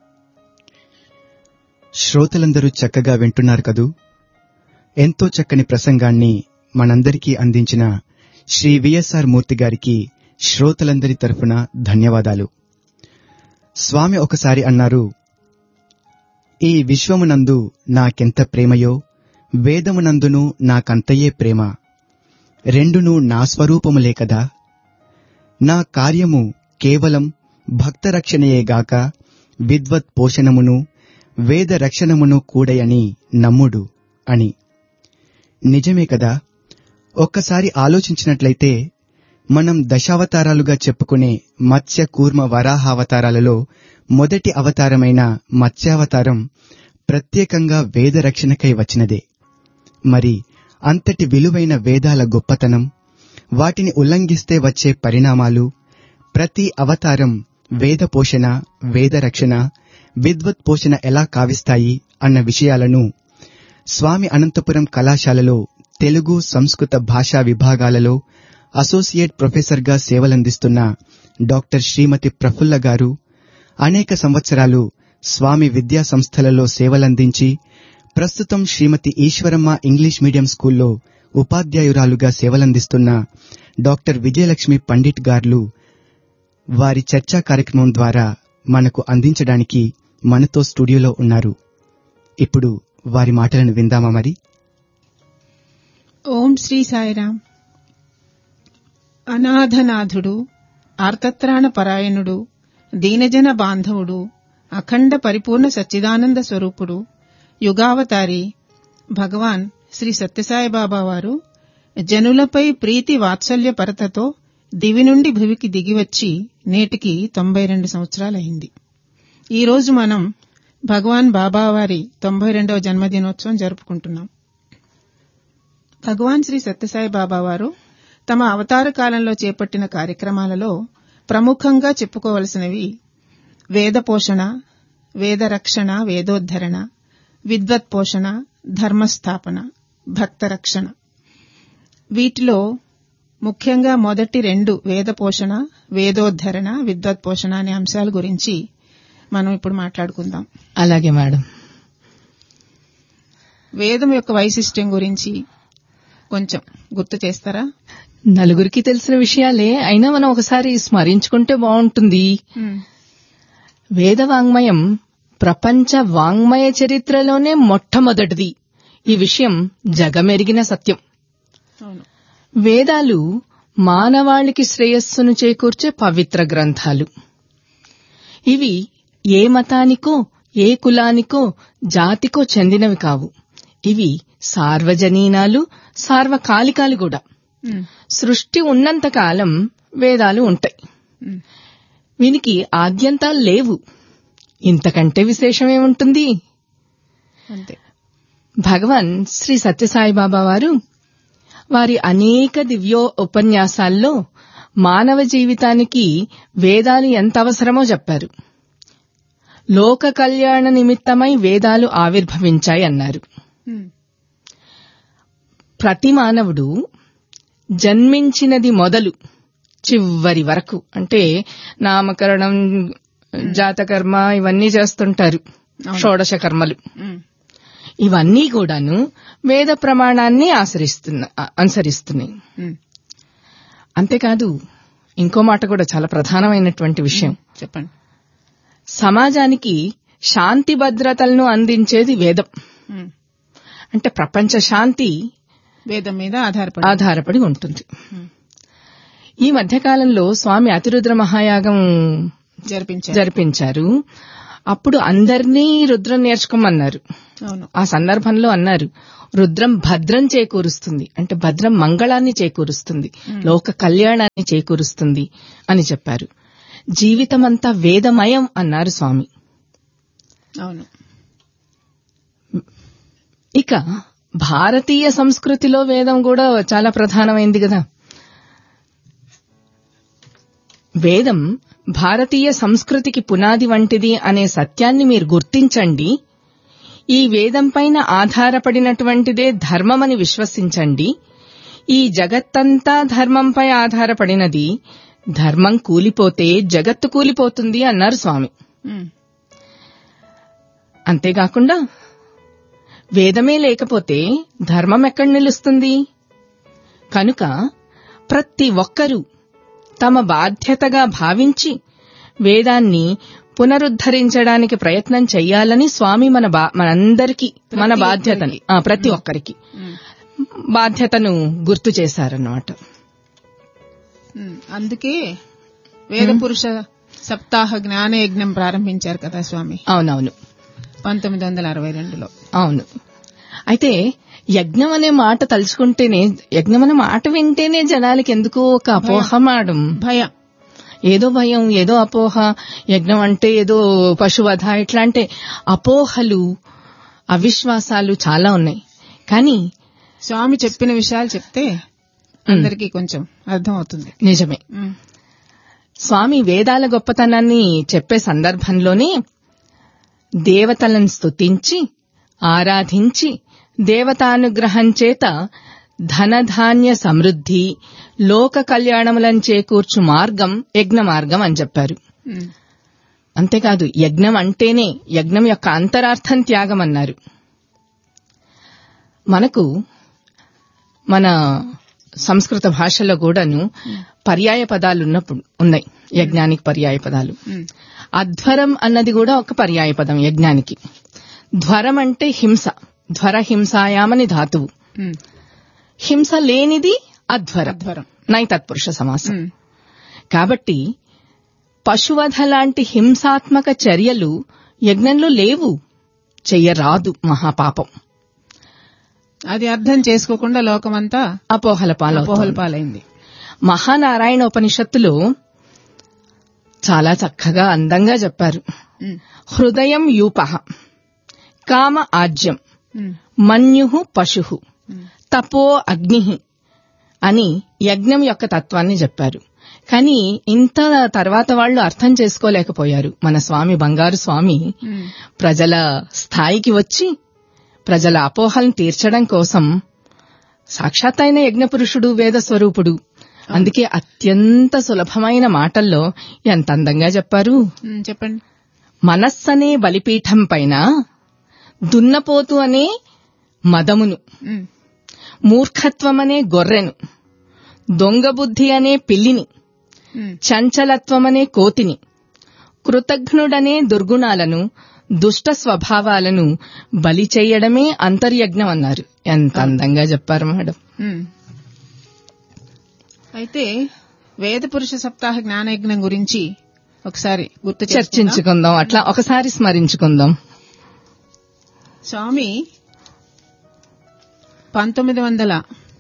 శ్రోతలందరూ చక్కగా వింటున్నారు కదూ ఎంతో చక్కని ప్రసంగాన్ని మనందరికీ అందించిన శ్రీ విఎస్ఆర్ మూర్తి గారికి శ్రోతలందరి తరఫున ధన్యవాదాలు స్వామి ఒకసారి అన్నారు ఈ విశ్వమునందు నాకెంత ప్రేమయో వేదమునందును నాకంతయే ప్రేమ రెండును నా స్వరూపములే కదా నా కార్యము కేవలం భక్త రక్షణయేగాక విద్వత్ పోషణమును వేద రక్షణమును కూడయని నమ్ముడు అని నిజమే కదా ఒక్కసారి ఆలోచించినట్లయితే మనం దశావతారాలుగా చెప్పుకునే మత్స్య కూర్మ వరాహావతారాలలో మొదటి అవతారమైన మత్స్యావతారం ప్రత్యేకంగా వేద రక్షణకై వచ్చినదే మరి అంతటి విలువైన వేదాల గొప్పతనం వాటిని ఉల్లంఘిస్తే వచ్చే పరిణామాలు ప్రతి అవతారం వేద పోషణ వేద రక్షణ విద్వత్ పోషణ ఎలా కావిస్తాయి అన్న విషయాలను స్వామి అనంతపురం కళాశాలలో తెలుగు సంస్కృత భాషా విభాగాలలో అసోసియేట్ ప్రొఫెసర్గా సేవలందిస్తున్న డాక్టర్ శ్రీమతి ప్రఫుల్ల గారు అనేక సంవత్సరాలు స్వామి విద్యా సంస్థలలో సేవలందించి ప్రస్తుతం శ్రీమతి ఈశ్వరమ్మ ఇంగ్లీష్ మీడియం స్కూల్లో ఉపాధ్యాయురాలుగా సేవలందిస్తున్న డాక్టర్ విజయలక్ష్మి పండిట్ గార్లు వారి చర్చా కార్యక్రమం ద్వారా మనకు అందించడానికి మనతో స్టూడియోలో ఉన్నారు ఇప్పుడు వారి మాటలను విందామా మరి ఓం శ్రీ సాయిరాం అనాథనాథుడు ఆర్తత్రాణ పరాయణుడు దీనజన బాంధవుడు అఖండ పరిపూర్ణ సచ్చిదానంద స్వరూపుడు యుగావతారి భగవాన్ శ్రీ సత్యసాయిబాబా వారు జనులపై ప్రీతి వాత్సల్య పరతతో దివి నుండి భువికి దిగివచ్చి నేటికి తొంభై రెండు సంవత్సరాలైంది ఈరోజు మనం భగవాన్ బాబా వారి తొంభై రెండవ జన్మదినోత్సవం జరుపుకుంటున్నాం భగవాన్ శ్రీ సత్యసాయి బాబా వారు తమ అవతార కాలంలో చేపట్టిన కార్యక్రమాలలో ప్రముఖంగా చెప్పుకోవలసినవి వేద పోషణ వేద రక్షణ వేదోద్ధరణ విద్వత్ పోషణ ధర్మస్థాపన భక్త రక్షణ వీటిలో ముఖ్యంగా మొదటి రెండు వేద పోషణ వేదోద్ధరణ విద్వత్ పోషణ అనే అంశాల గురించి మనం ఇప్పుడు మాట్లాడుకుందాం అలాగే మేడం వేదం యొక్క వైశిష్ట్యం గురించి కొంచెం గుర్తు చేస్తారా నలుగురికి తెలిసిన విషయాలే అయినా మనం ఒకసారి స్మరించుకుంటే బాగుంటుంది వేద వాంగ్మయం ప్రపంచ వాంగ్మయ చరిత్రలోనే మొట్టమొదటిది ఈ విషయం జగమెరిగిన సత్యం అవును వేదాలు మానవాళికి శ్రేయస్సును చేకూర్చే పవిత్ర గ్రంథాలు ఇవి ఏ మతానికో ఏ కులానికో జాతికో చెందినవి కావు ఇవి సార్వజనీనాలు సార్వకాలికాలు కూడా ఉమ్, సృష్టి ఉన్నంత కాలం వేదాలు ఉంటాయి ఉమ్, వీనికి ఆద్యంతాలు లేవు ఇంతకంటే విశేషమేముంటుంది అంతే భగవాన్ శ్రీ సత్యసాయిబాబా వారు వారి అనేక దివ్యో ఉపన్యాసాల్లో మానవ జీవితానికి వేదాలు ఎంత అవసరమో చెప్పారు లోక కళ్యాణ నిమిత్తమై వేదాలు ఆవిర్భవించాయి అన్నారు ఉమ్, ప్రతి మానవుడు జన్మించినది మొదలు చివరి వరకు అంటే నామకరణం జాతకర్మ ఇవన్నీ చేస్తుంటారు షోడశ కర్మలు ఉమ్, ఇవన్నీ కూడాను వేద ప్రమాణాన్ని ఆచరిస్తున్న ఆ- అనుసరిస్తున్నాయి ఉమ్, అంతేకాదు ఇంకో మాట కూడా చాలా ప్రధానమైనటువంటి విషయం చెప్పండి సమాజానికి శాంతి భద్రతలను అందించేది వేదం ఉమ్, అంటే ప్రపంచ శాంతి వేదం మీద ఆధారపడి ఆధారపడి ఉంటుంది ఈ మధ్యకాలంలో స్వామి అతిరుద్ర మహాయాగం జరిపించారు జరిపించారు అప్పుడు అందరినీ రుద్రం నేర్చుకోమన్నారు అవును ఆ సందర్భంలో అన్నారు రుద్రం భద్రం చేకూరుస్తుంది అంటే భద్రం మంగళాన్ని చేకూరుస్తుంది లోక కళ్యాణాన్ని చేకూరుస్తుంది అని చెప్పారు జీవితమంతా వేదమయం అన్నారు స్వామి అవును ఇక భారతీయ సంస్కృతిలో వేదం కూడా చాలా ప్రధానమైంది కదా వేదం భారతీయ సంస్కృతికి పునాది వంటిది అనే సత్యాన్ని మీరు గుర్తించండి ఈ వేదం పైన ఆధారపడినటువంటిదే ధర్మమని విశ్వసించండి ఈ జగత్తంతా ధర్మంపై ఆధారపడినది ధర్మం కూలిపోతే జగత్తు కూలిపోతుంది అన్నారు స్వామి ఉమ్, అంతేకాకుండా వేదమే లేకపోతే ధర్మం ఎక్కడ నిలుస్తుంది కనుక ప్రతి ఒక్కరూ తమ బాధ్యతగా భావించి వేదాన్ని పునరుద్ధరించడానికి ప్రయత్నం చెయ్యాలని స్వామి మన బా- మనందరికీ మన బాధ్యతని ఆ, ప్రతి ఒక్కరికి ఉమ్, బాధ్యతను గుర్తు చేశారన్నమాట ఉమ్. అందుకే వేద పురుష సప్తాహ జ్ఞాన యజ్ఞం ప్రారంభించారు కదా స్వామి అవునవును పంతొమ్మిది వందల అరవై రెండులో అవును అయితే యజ్ఞం అనే మాట తలుచుకుంటేనే యజ్ఞం అనే మాట వింటేనే జనాలకి ఎందుకో ఒక అపోహమాడం భయం ఏదో భయం ఏదో అపోహ యజ్ఞం అంటే ఏదో పశువధ ఇట్లా అంటే అపోహలు అవిశ్వాసాలు చాలా ఉన్నాయి కానీ స్వామి చెప్పిన విషయాలు చెప్తే అందరికీ కొంచెం అర్థం అవుతుంది నిజమే ఉమ్, స్వామి వేదాల గొప్పతనాన్ని చెప్పే సందర్భంలోనే దేవతలను స్తుతించి ఆరాధించి దేవతానుగ్రహం చేత ధనధాన్య సమృద్ధి లోక కళ్యాణములను చేకూర్చు మార్గం యజ్ఞ మార్గం అని చెప్పారు ఉమ్, అంతేకాదు యజ్ఞం అంటేనే యజ్ఞం యొక్క అంతరార్థం త్యాగం అన్నారు మనకు మన సంస్కృత భాషలో కూడాను పర్యాయ పదాలు ఉన్నప్పుడు ఉన్నాయి యజ్ఞానికి పర్యాయ పదాలు ఉమ్, అధ్వరం అన్నది కూడా ఒక పర్యాయ పదం యజ్ఞానికి ధ్వరం అంటే హింస ధ్వర హింసాయామని ధాతువు ఉమ్, హింస లేనిది అధ్వరం అధ్వరం. నైతత్పురుష సమాసం ఉమ్, కాబట్టి పశువధ లాంటి హింసాత్మక చర్యలు యజ్ఞంలో లేవు చెయ్యరాదు మహాపాపం అది అర్థం చేసుకోకుండా లోకమంతా అపోహల అపోహల పాలవుతోంది పాలైంది మహానారాయణ ఉపనిషత్తులో చాలా చక్కగా అందంగా చెప్పారు ఉమ్, హృదయం యూపః కామ ఆజ్యం ఉమ్, మన్యు పశు ఉమ్, తపో అగ్ని అని యజ్ఞం యొక్క తత్వాన్ని చెప్పారు కానీ ఇంత తర్వాత వాళ్ళు అర్థం చేసుకోలేకపోయారు మన స్వామి బంగారు స్వామి ఉమ్, ప్రజల స్థాయికి వచ్చి ప్రజల అపోహలను తీర్చడం కోసం సాక్షాత్ అయిన యజ్ఞపురుషుడు వేద స్వరూపుడు అందుకే అత్యంత సులభమైన మాటల్లో ఎంత అందంగా చెప్పారు ఉమ్, చెప్పండి మనస్సనే బలిపీఠం పైన దున్నపోతు అనే మదమును ఉమ్, మూర్ఖత్వమనే గొర్రెను దొంగబుద్ధి అనే పిల్లిని ఉమ్, చంచలత్వమనే కోతిని కృతఘ్నుడనే దుర్గుణాలను దుష్ట స్వభావాలను బలి చెయ్యడమే అంతర్యజ్ఞం అన్నారు ఎంత అందంగా చెప్పారు మేడం ఉమ్. అయితే వేద పురుష సప్తాహ జ్ఞానయజ్ఞం గురించి ఒకసారి గుర్తు చేసుకుందాం. చర్చించుకుందాం అట్లా ఒకసారి స్మరించుకుందాం స్వామి పంతొమ్మిది వందల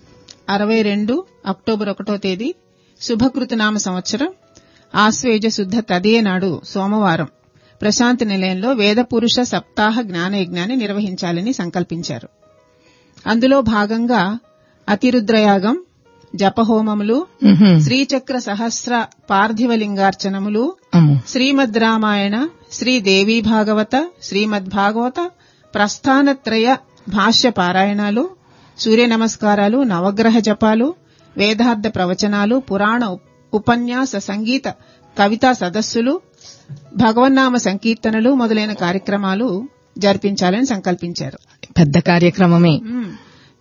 అరవై రెండు అక్టోబర్ ఒకటో తేదీ శుభకృతనామ సంవత్సరం ఆశ్వేజ శుద్ధ తదియ నాడు సోమవారం ప్రశాంతి నిలయంలో వేద పురుష సప్తాహ జ్ఞానయజ్ఞాన్ని నిర్వహించాలని సంకల్పించారు అందులో భాగంగా అతిరుద్రయాగం జపహోమములు ఉహుం. శ్రీచక్ర సహస్ర పార్థివలింగార్చనములు అమ్మో. శ్రీమద్ రామాయణ శ్రీ దేవీ భాగవత శ్రీమద్ భాగవత ప్రస్థానత్రయ భాష్య పారాయణాలు సూర్య నమస్కారాలు నవగ్రహ జపాలు వేదార్థ ప్రవచనాలు పురాణ ఉప్- ఉపన్యాస సంగీత కవితా సదస్సులు భగవన్నామ సంకీర్తనలు మొదలైన కార్యక్రమాలు జరిపించాలని సంకల్పించారు పెద్ద కార్యక్రమమే మ్మ్.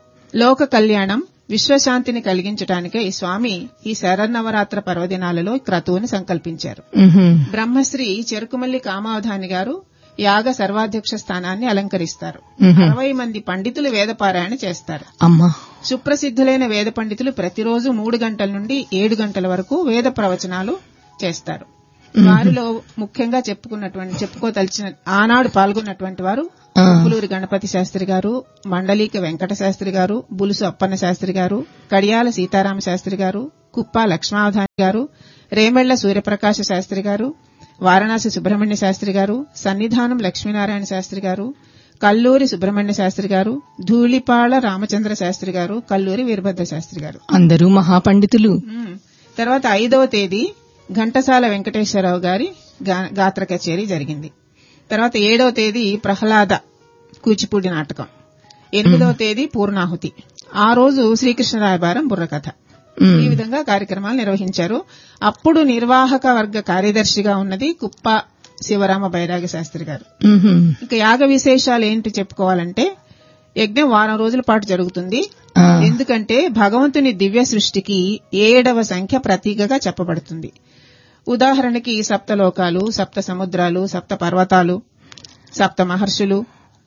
లోక కళ్యాణం విశ్వశాంతిని కలిగించడానికే ఈ స్వామి ఈ శరన్నవరాత్ర పర్వదినాలలో ఈ క్రతువుని సంకల్పించారు ఉహుం. బ్రహ్మశ్రీ చెరుకుమల్లి కామావధాని గారు యాగ సర్వాధ్యక్ష స్థానాన్ని అలంకరిస్తారు ఉహుం. అరవై మంది పండితులు వేదపారాయణ చేస్తారు అమ్మా సుప్రసిద్ధులైన వేద పండితులు ప్రతిరోజు మూడు గంటల నుండి ఏడు గంటల వరకు వేద ప్రవచనాలు చేస్తారు వారిలో ముఖ్యంగా చెప్పుకున్నటువంటి చెప్పుకోదలిచిన ఆనాడు పాల్గొన్నటువంటి వారు ఆ. ఉప్పులూరి గణపతి శాస్త్రి గారు మండలీక వెంకట శాస్త్రి గారు బులుసు అప్పన్న శాస్త్రి గారు కడియాల సీతారామ శాస్త్రి గారు కుప్ప లక్ష్మావధాని గారు రేమెళ్ల సూర్యప్రకాశ శాస్త్రి గారు వారణాసి సుబ్రహ్మణ్య శాస్త్రి గారు సన్నిధానం లక్ష్మీనారాయణ శాస్త్రి గారు కల్లూరి సుబ్రహ్మణ్య శాస్త్రి గారు ధూళిపాళ రామచంద్ర శాస్త్రి గారు కల్లూరి వీరభద్ర శాస్త్రి గారు అందరూ మహాపండితులు మ్మ్. తర్వాత ఐదవ తేదీ ఘంటసాల వెంకటేశ్వరరావు గారి గా- గాత్ర కచేరీ జరిగింది తర్వాత ఏడవ తేదీ ప్రహ్లాద కూచిపూడి నాటకం ఎనిమిదవ తేదీ పూర్ణాహుతి ఆ రోజు శ్రీకృష్ణరాయబారం బుర్రకథ ఉమ్. ఈ విధంగా కార్యక్రమాలు నిర్వహించారు అప్పుడు నిర్వాహక వర్గ కార్యదర్శిగా ఉన్నది కుప్ప శివరామ బైరాగ శాస్త్రి గారు ఉహుం. ఇక యాగ విశేషాలు ఏంటి చెప్పుకోవాలంటే యజ్ఞం వారం రోజుల పాటు జరుగుతుంది ఆ. ఎందుకంటే భగవంతుని దివ్య సృష్టికి ఏడవ సంఖ్య ప్రతీకగా చెప్పబడుతుంది ఉదాహరణకి సప్తలోకాలు సప్త సముద్రాలు సప్త పర్వతాలు సప్త మహర్షులు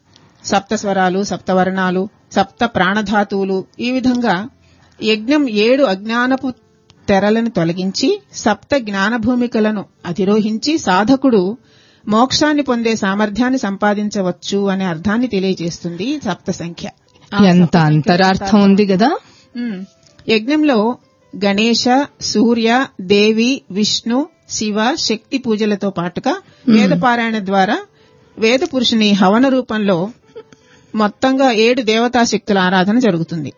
సప్త స్వరాలు సప్తవర్ణాలు సప్త ప్రాణధాతువులు ఈ విధంగా యజ్ఞం ఏడు అజ్ఞానపు తెరలను తొలగించి సప్త జ్ఞాన భూమికలను అధిరోహించి సాధకుడు మోక్షాన్ని పొందే సామర్థ్యాన్ని సంపాదించవచ్చు అనే అర్థాన్ని తెలియజేస్తుంది ఈ సప్త సంఖ్య ఆ ఎంత సప్త సంఖ్య అంతరార్థం ఉంది కదా ఉమ్. యజ్ఞంలో గణేశ సూర్య దేవి విష్ణు శివ శక్తి పూజలతో పాటుగా వేద పారాయణ ద్వారా వేద పురుషుని హవన రూపంలో మొత్తంగా ఏడు దేవతా శక్తుల ఆరాధన జరుగుతుంది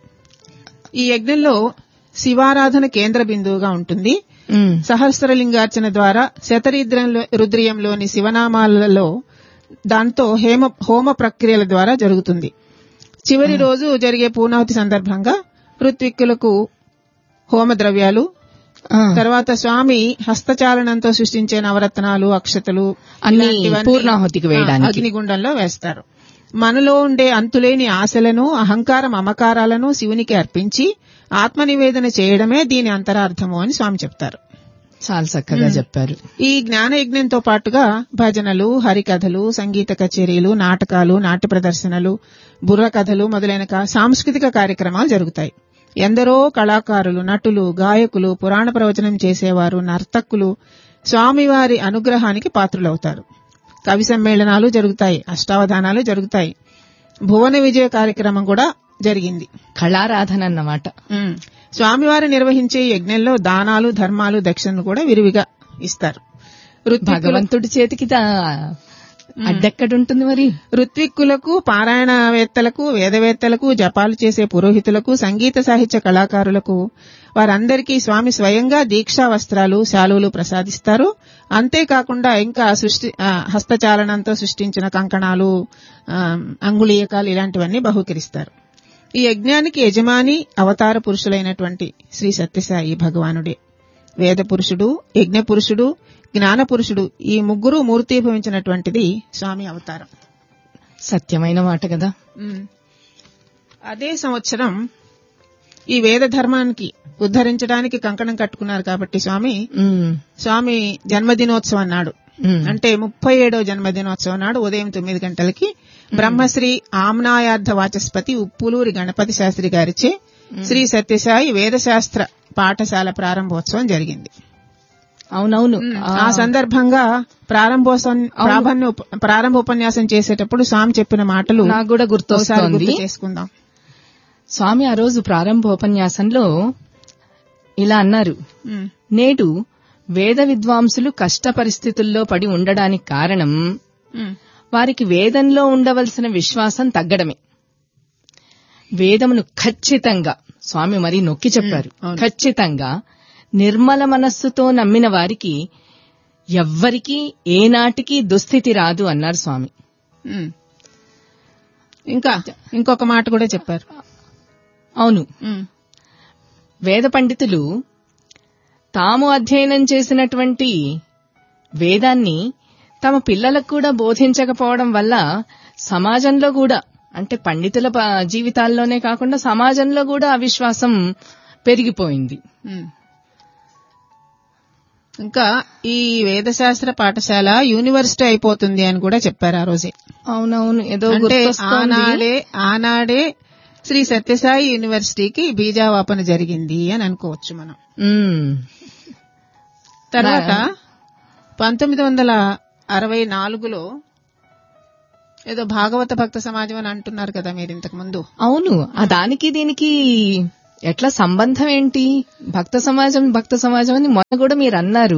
ఈ యజ్ఞంలో శివారాధన కేంద్ర బిందువుగా ఉంటుంది ఉమ్. సహస్రలింగార్చన ద్వారా శతరుద్రంలో రుద్రియంలోని శివనామాలలో దాంతో హేమ హోమ ప్రక్రియల ద్వారా జరుగుతుంది చివరి రోజు జరిగే పూర్ణావతి సందర్భంగా ఋత్విక్కులకు హోమ ద్రవ్యాలు ఆ. తర్వాత స్వామి హస్తచాలనంతో సృష్టించే నవరత్నాలు అక్షతలు అన్ని ఇలాంటివన్నీ పూర్ణాహుతికి వేయడానికి. ఆ, అగ్నిగుండంలో వేస్తారు మనలో ఉండే అంతులేని ఆశలను అహంకార మమకారాలను శివునికి అర్పించి ఆత్మ నివేదన చేయడమే దీని అంతరార్థము అని స్వామి చెప్తారు చాలా చక్కగా చెప్పారు ఈ జ్ఞాన యజ్ఞంతో పాటుగా భజనలు హరికథలు సంగీత కచేరీలు నాటకాలు నాట్య ప్రదర్శనలు బుర్ర కథలు మొదలైన కా- సాంస్కృతిక కార్యక్రమాలు జరుగుతాయి ఎందరో కళాకారులు నటులు గాయకులు పురాణ ప్రవచనం చేసేవారు నర్తకులు స్వామివారి అనుగ్రహానికి పాత్రులవుతారు కవి సమ్మేళనాలు జరుగుతాయి అష్టావధానాలు జరుగుతాయి భువన విజయ కార్యక్రమం కూడా జరిగింది కళారాధన అన్నమాట ఉమ్. స్వామివారు నిర్వహించే యజ్ఞంలో దానాలు ధర్మాలు దక్షిణలు కూడా విరివిగా ఇస్తారు ఋత్విక్కులు భగవంతుడి చేతికి దా- అడ్డెక్కడుంటుంది మరి ఋత్విక్కులకు పారాయణవేత్తలకు వేదవేత్తలకు జపాలు చేసే పురోహితులకు సంగీత సాహిత్య కళాకారులకు వారందరికీ స్వామి స్వయంగా దీక్షా వస్త్రాలు శాలువులు ప్రసాదిస్తారు అంతేకాకుండా ఇంకా సృష్టి ఆ, హస్తచాలనంతో సృష్టించిన కంకణాలు ఆ, అంగుళీయకాలు ఇలాంటివన్నీ బహుకరిస్తారు ఈ యజ్ఞానికి యజమాని అవతార పురుషులైనటువంటి శ్రీ సత్యసాయి భగవానుడే వేద పురుషుడు యజ్ఞ పురుషుడు జ్ఞాన పురుషుడు ఈ ముగ్గురు మూర్తీభవించినటువంటిది స్వామి అవతారం సత్యమైన మాట కదా ఉమ్. అదే సంవత్సరం ఈ వేద ధర్మానికి ఉద్ధరించడానికి కంకణం కట్టుకున్నారు కాబట్టి స్వామి ఉమ్, స్వామి జన్మదినోత్సవం నాడు ఉమ్. అంటే ముప్పై ఏడో జన్మదినోత్సవం నాడు ఉదయం తొమ్మిది గంటలకి బ్రహ్మశ్రీ ఆమ్నాయార్థ వాచస్పతి ఉప్పులూరి గణపతి శాస్త్రి గారిచే శ్రీ సత్యసాయి వేదశాస్త్ర పాఠశాల ప్రారంభోత్సవం జరిగింది అవునవును ఆ సందర్భంగా ప్రారంభోత్సవం ప్రారంభ ఉప- ప్రారంభ ఉపన్యాసం చేసేటప్పుడు స్వామి చెప్పిన మాటలు నాకు కూడా ఒకసారి గుర్తొస్తోంది గుర్తు చేసుకుందాం స్వామి ఆ రోజు ప్రారంభోపన్యాసంలో ఇలా అన్నారు ఉమ్, నేడు వేద విద్వాంసులు కష్ట పరిస్థితుల్లో పడి ఉండడానికి కారణం ఉమ్, వారికి వేదంలో ఉండవలసిన విశ్వాసం తగ్గడమే వేదమును ఖచ్చితంగా స్వామి మరీ నొక్కి చెప్పారు అవును. ఖచ్చితంగా నిర్మల మనస్సుతో నమ్మిన వారికి ఎవ్వరికీ ఏనాటికి దుస్థితి రాదు అన్నారు స్వామి ఉమ్. ఇంకా ఇంకొక మాట కూడా చెప్పారు అవును ఉమ్, వేద పండితులు తాము అధ్యయనం చేసినటువంటి వేదాన్ని తమ పిల్లలకు కూడా బోధించకపోవడం వల్ల సమాజంలో కూడా అంటే పండితుల ప- జీవితాల్లోనే కాకుండా సమాజంలో కూడా అవిశ్వాసం పెరిగిపోయింది ఉమ్. ఇంకా ఈ వేదశాస్త్ర పాఠశాల యూనివర్సిటీ అయిపోతుంది అని కూడా చెప్పారు ఆ రోజే అవునవును ఏదో అంటే గుర్తొస్తోంది. ఆనాడే ఆనాడే శ్రీ సత్యసాయి యూనివర్సిటీకి బీజావాపన జరిగింది అని అనుకోవచ్చు మనం ఉమ్. తర్వాత పంతొమ్మిది వందల అరవై నాలుగులో ఏదో భాగవత భక్త సమాజం అని అంటున్నారు కదా మీరు ఇంతకు ముందు అవును ఆ దానికి దీనికి ఎట్లా సంబంధం ఏంటి భక్త సమాజం భక్త సమాజం అని మొన్న కూడా మీరు అన్నారు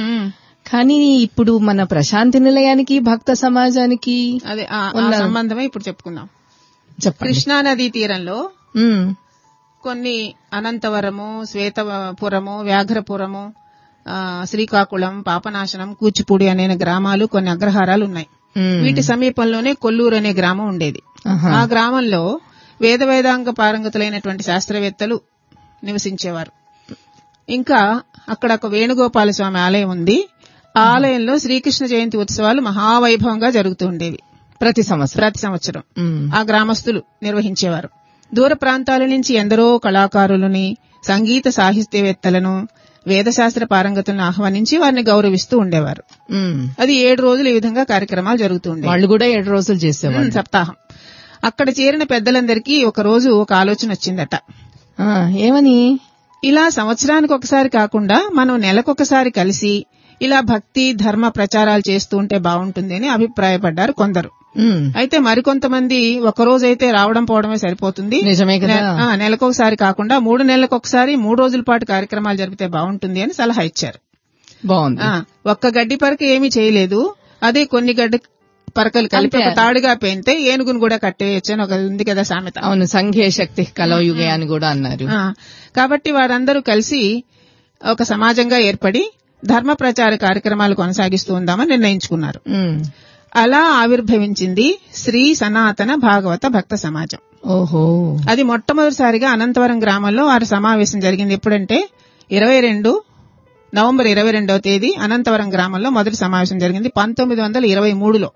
కానీ ఇప్పుడు మన ప్రశాంతి నిలయానికి భక్త సమాజానికి అదే ఆ- ఆ ఉన్న- సంబంధమే ఇప్పుడు చెప్పుకుందాం చెప్పండి కృష్ణా నదీ తీరంలో ఉమ్, కొన్ని అనంతవరము శ్వేతపురము వ్యాఘ్రపురము ఆ, శ్రీకాకుళం పాపనాశనం కూచిపూడి అనే గ్రామాలు కొన్ని అగ్రహారాలు ఉన్నాయి ఉమ్. వీటి సమీపంలోనే కొల్లూరు అనే గ్రామం ఉండేది ఆహా. ఆ గ్రామంలో వేద వేదాంగ పారంగతులైనటువంటి శాస్త్రవేత్తలు నివసించేవారు ఇంకా అక్కడ ఒక వేణుగోపాల స్వామి ఆలయం ఉంది ఆ ఆలయంలో శ్రీకృష్ణ జయంతి ఉత్సవాలు మహావైభవంగా జరుగుతూ ఉండేవి ప్రతి సంవత్సరం ప్రతి సంవత్సరం ఉమ్, ఆ గ్రామస్తులు నిర్వహించేవారు దూర ప్రాంతాల నుంచి ఎందరో కళాకారులని సంగీత సాహిత్యవేత్తలను వేదశాస్త్ర పారంగతులను ఆహ్వానించి వారిని గౌరవిస్తూ ఉండేవారు ఉమ్. అది ఏడు రోజులు ఈ విధంగా కార్యక్రమాలు జరుగుతూ ఉండేవి వాళ్ళు కూడా ఏడు రోజులు చేసేవాళ్ళు ఉమ్, సప్తాహం అక్కడ చేరిన పెద్దలందరికీ ఒక రోజు ఒక ఆలోచన వచ్చిందట ఆ, ఏమని ఇలా సంవత్సరానికి ఒకసారి కాకుండా మనం నెలకొకసారి కలిసి ఇలా భక్తి ధర్మ ప్రచారాలు చేస్తూ ఉంటే బాగుంటుంది అని అభిప్రాయపడ్డారు కొందరు ఉమ్, అయితే మరికొంతమంది ఒక రోజైతే రావడం పోవడమే సరిపోతుంది నిజమే కదా నె- ఆ, నెలకొకసారి కాకుండా మూడు నెలలకు ఒకసారి మూడు రోజుల పాటు కార్యక్రమాలు జరిపితే బాగుంటుంది అని సలహా ఇచ్చారు బాగుంది ఆ, ఒక్క గడ్డి పరక ఏమీ చేయలేదు అదే కొన్ని గడ్డి పరకలు కలిపి అంతే. ఒక తాడుగా పెంతే ఏనుగును కూడా కట్టేయచ్చు అని ఒక ఉంది కదా సామెత అవును సంఘే శక్తి కలయుగే అని కూడా అన్నారు ఆ, కాబట్టి వారందరూ కలిసి ఒక సమాజంగా ఏర్పడి ధర్మ ప్రచార కార్యక్రమాలు కొనసాగిస్తూ ఉందామని నిర్ణయించుకున్నారు ఉమ్, అలా ఆవిర్భవించింది శ్రీ సనాతన భాగవత భక్త సమాజం ఓహో అది మొట్టమొదటిసారిగా అనంతవరం గ్రామంలో వారి సమావేశం జరిగింది ఎప్పుడంటే ఇరవై రెండు నవంబర్ ఇరవై రెండవ తేదీ అనంతవరం గ్రామంలో మొదటి సమావేశం జరిగింది పంతొమ్మిది వందల ఇరవై మూడులో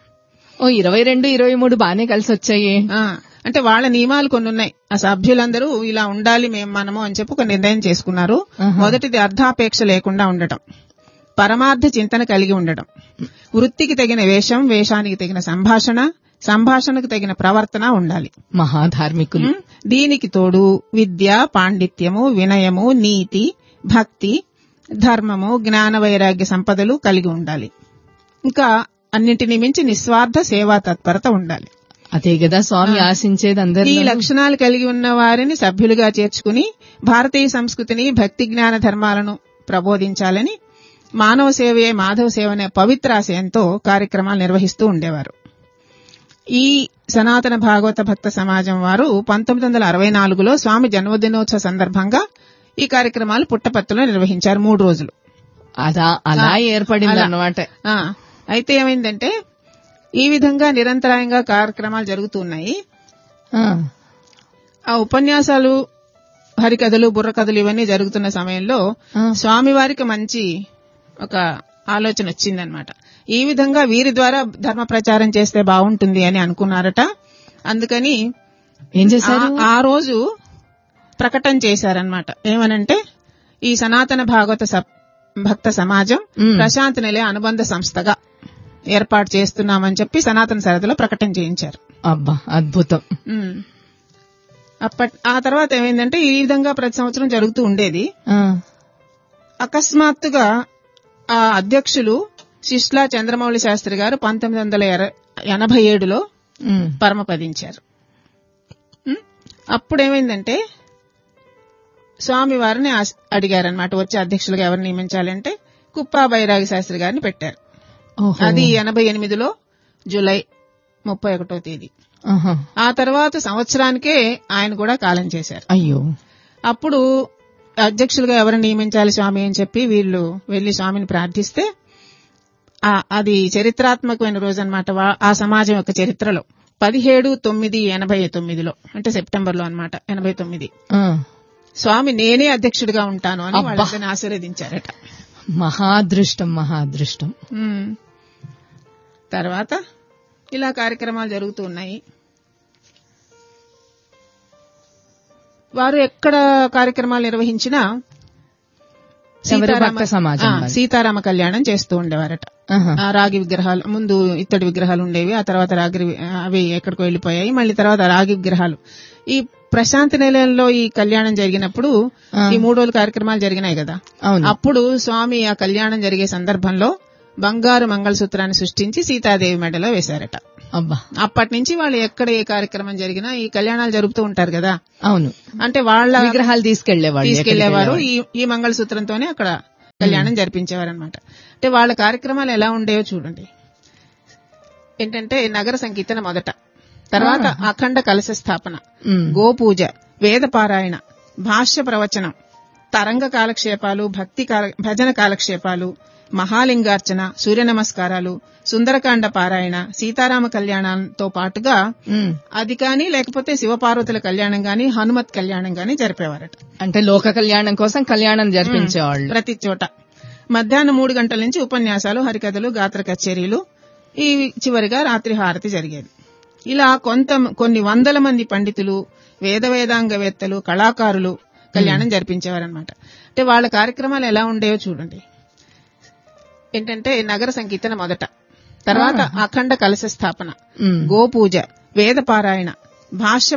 ఓ ఇరవై రెండు ఇరవై మూడు బానే కలిసి వచ్చాయి ఆ, అంటే వాళ్ళ నియమాలు కొన్ని ఉన్నాయి ఆ సభ్యులందరూ ఇలా ఉండాలి మేము మనము అని చెప్పి ఒక నిర్ణయం చేసుకున్నారు ఆహా. మొదటిది అర్ధాపేక్ష లేకుండా ఉండటం పరమార్థ చింతన కలిగి ఉండటం వృత్తికి తగిన వేషం వేషానికి తగిన సంభాషణ సంభాషణకు తగిన ప్రవర్తన ఉండాలి మహాధార్మికులు ఉమ్, దీనికి తోడు విద్య పాండిత్యము వినయము నీతి భక్తి ధర్మము జ్ఞాన వైరాగ్య సంపదలు కలిగి ఉండాలి ఇంకా అన్నింటినీ మించి నిస్వార్థ సేవా తత్పరత ఉండాలి అదే కదా స్వామి ఆశించేది ఈ అందరి లక్షణాలు కలిగి ఉన్న వారిని సభ్యులుగా చేర్చుకుని భారతీయ సంస్కృతిని భక్తి జ్ఞాన ధర్మాలను ప్రబోధించాలని మానవ సేవయే మాధవ సేవ అనే పవిత్రాశయంతో కార్యక్రమాలు నిర్వహిస్తూ ఉండేవారు ఈ సనాతన భాగవత భక్త సమాజం వారు పంతొమ్మిది వందల అరవై నాలుగులో స్వామి జన్మదినోత్సవ సందర్భంగా ఈ కార్యక్రమాలు పుట్టపత్తులో నిర్వహించారు మూడు రోజులు అదా అలా ఆ, ఏర్పడింది అలా. అన్నమాట ఆ, అయితే ఏమైందంటే ఈ విధంగా నిరంతరాయంగా కార్యక్రమాలు జరుగుతున్నాయి ఆ, ఆ ఉపన్యాసాలు హరికథలు బుర్రకథలు ఇవన్నీ జరుగుతున్న సమయంలో ఆ. స్వామివారికి మంచి ఒక ఆలోచన వచ్చిందనమాట ఈ విధంగా వీరి ద్వారా ధర్మ ప్రచారం చేస్తే బాగుంటుంది అని అనుకున్నారట అందుకని ఏం చేశారు ఆ- ఆ రోజు ప్రకటన చేశారనమాట ఏమనంటే ఈ సనాతన భాగవత స- భక్త సమాజం మ్. ప్రశాంత్ నిలయ అనుబంధ సంస్థగా ఏర్పాటు చేస్తున్నామని చెప్పి సనాతన సరదిలో ప్రకటన చేయించారు అబ్బా అద్భుతం మ్. అప్పట్ ఆ తర్వాత ఏమైందంటే ఈ విధంగా ప్రతి సంవత్సరం జరుగుతూ ఉండేది ఆ, అకస్మాత్తుగా ఆ అధ్యక్షులు శిష్లా చంద్రమౌళి శాస్త్రి గారు పంతొమ్మిది వందల ఎర- ఎనభై ఏడులో ఉమ్, పరమపదించారు ఉం? అప్పుడేమైందంటే స్వామి వారిని ఆస్- అడిగారనమాట వచ్చే అధ్యక్షులుగా ఎవరు నియమించాలంటే కుప్పా బైరాగి శాస్త్రి గారిని పెట్టారు ఓహో. అది ఎనభై ఎనిమిదిలో జూలై ముప్పై ఒకటో తేదీ ఆహా. ఆ తర్వాత సంవత్సరానికే ఆయన కూడా కాలం చేశారు అయ్యో అప్పుడు అధ్యక్షులుగా ఎవరు నియమించాలి స్వామి అని చెప్పి వీళ్ళు వెళ్లి స్వామిని ప్రార్థిస్తే ఆ- అది చరిత్రాత్మకమైన రోజు అనమాట ఆ సమాజం యొక్క చరిత్రలో పదిహేడు తొమ్మిది ఎనభై తొమ్మిదిలో అంటే సెప్టెంబర్ లో అనమాట ఎనభై తొమ్మిది ఆ, స్వామి నేనే అధ్యక్షుడిగా ఉంటాను అని అబ్బా. వాళ్ళందరినీ ఆశీర్వదించారట మహాదృష్టం మహాదృష్టం ఉమ్. తర్వాత ఇలా కార్యక్రమాలు జరుగుతూ ఉన్నాయి వారు ఎక్కడ కార్యక్రమాలు నిర్వహించినా ఎవరు సీతారామ- భక్త సమాజం ఆ, వారు. సీతారామ కళ్యాణం చేస్తూ ఉండేవారట ఆహా. ఆ రాగి విగ్రహాలు ముందు ఇత్తడి విగ్రహాలు ఉండేవి ఆ తర్వాత రాగి వి- అవి ఎక్కడికో వెళ్ళిపోయాయి మళ్ళీ తర్వాత రాగి విగ్రహాలు ఈ ప్రశాంతి నిలయంలో ఈ కళ్యాణం జరిగినప్పుడు ఆ. ఈ మూడు రోజులు కార్యక్రమాలు జరిగినాయి కదా అవును అప్పుడు స్వామి ఆ కళ్యాణం జరిగే సందర్భంలో బంగారు మంగళసూత్రాన్ని సృష్టించి సీతాదేవి మెడలో వేశారట అబ్బా అప్పటి నుంచి వాళ్ళు ఎక్కడ ఏ కార్యక్రమం జరిగినా ఈ కళ్యాణాలు జరుపుతూ ఉంటారు కదా అవును అంటే వాళ్ళ విగ్రహాలు తీసుకెళ్లేవాళ్ళు తీసుకెళ్లేవారు ఎక్కడికి ఈ ఈ మంగళసూత్రంతోనే అక్కడ కళ్యాణం జరిపించేవారు అనమాట అంటే వాళ్ళ కార్యక్రమాలు ఎలా ఉండేవో చూడండి ఏంటంటే నగర సంకీర్తన మొదట తర్వాత అఖండ కలశ స్థాపన ఉమ్. గోపూజ వేద పారాయణ భాష్య ప్రవచనం తరంగ కాలక్షేపాలు భక్తి కాల- భజన కాలక్షేపాలు మహాలింగార్చన సూర్య నమస్కారాలు సుందరకాండ పారాయణ సీతారామ కళ్యాణంతో పాటుగా ఉమ్. అది కానీ లేకపోతే శివపార్వతుల కళ్యాణం గాని హనుమత్ కళ్యాణం గాని జరిపేవారట అంటే లోక కళ్యాణం కోసం కళ్యాణం జరిపించేవాళ్ళు ప్రతి చోట మధ్యాహ్నం మూడు గంటల నుంచి ఉపన్యాసాలు హరికథలు గాత్ర కచేరీలు ఈ చివరిగా రాత్రి హారతి జరిగేది ఇలా కొంత కొన్ని వందల మంది పండితులు వేద వేదాంగవేత్తలు కళాకారులు కళ్యాణం జరిపించేవారనమాట అంటే వాళ్ళ కార్యక్రమాలు ఎలా ఉండేవో చూడండి ఏంటంటే నగర సంకీర్తన మొదట తర్వాత అఖండ కలశ స్థాపన ఉమ్. గోపూజ వేద పారాయణ భాష్య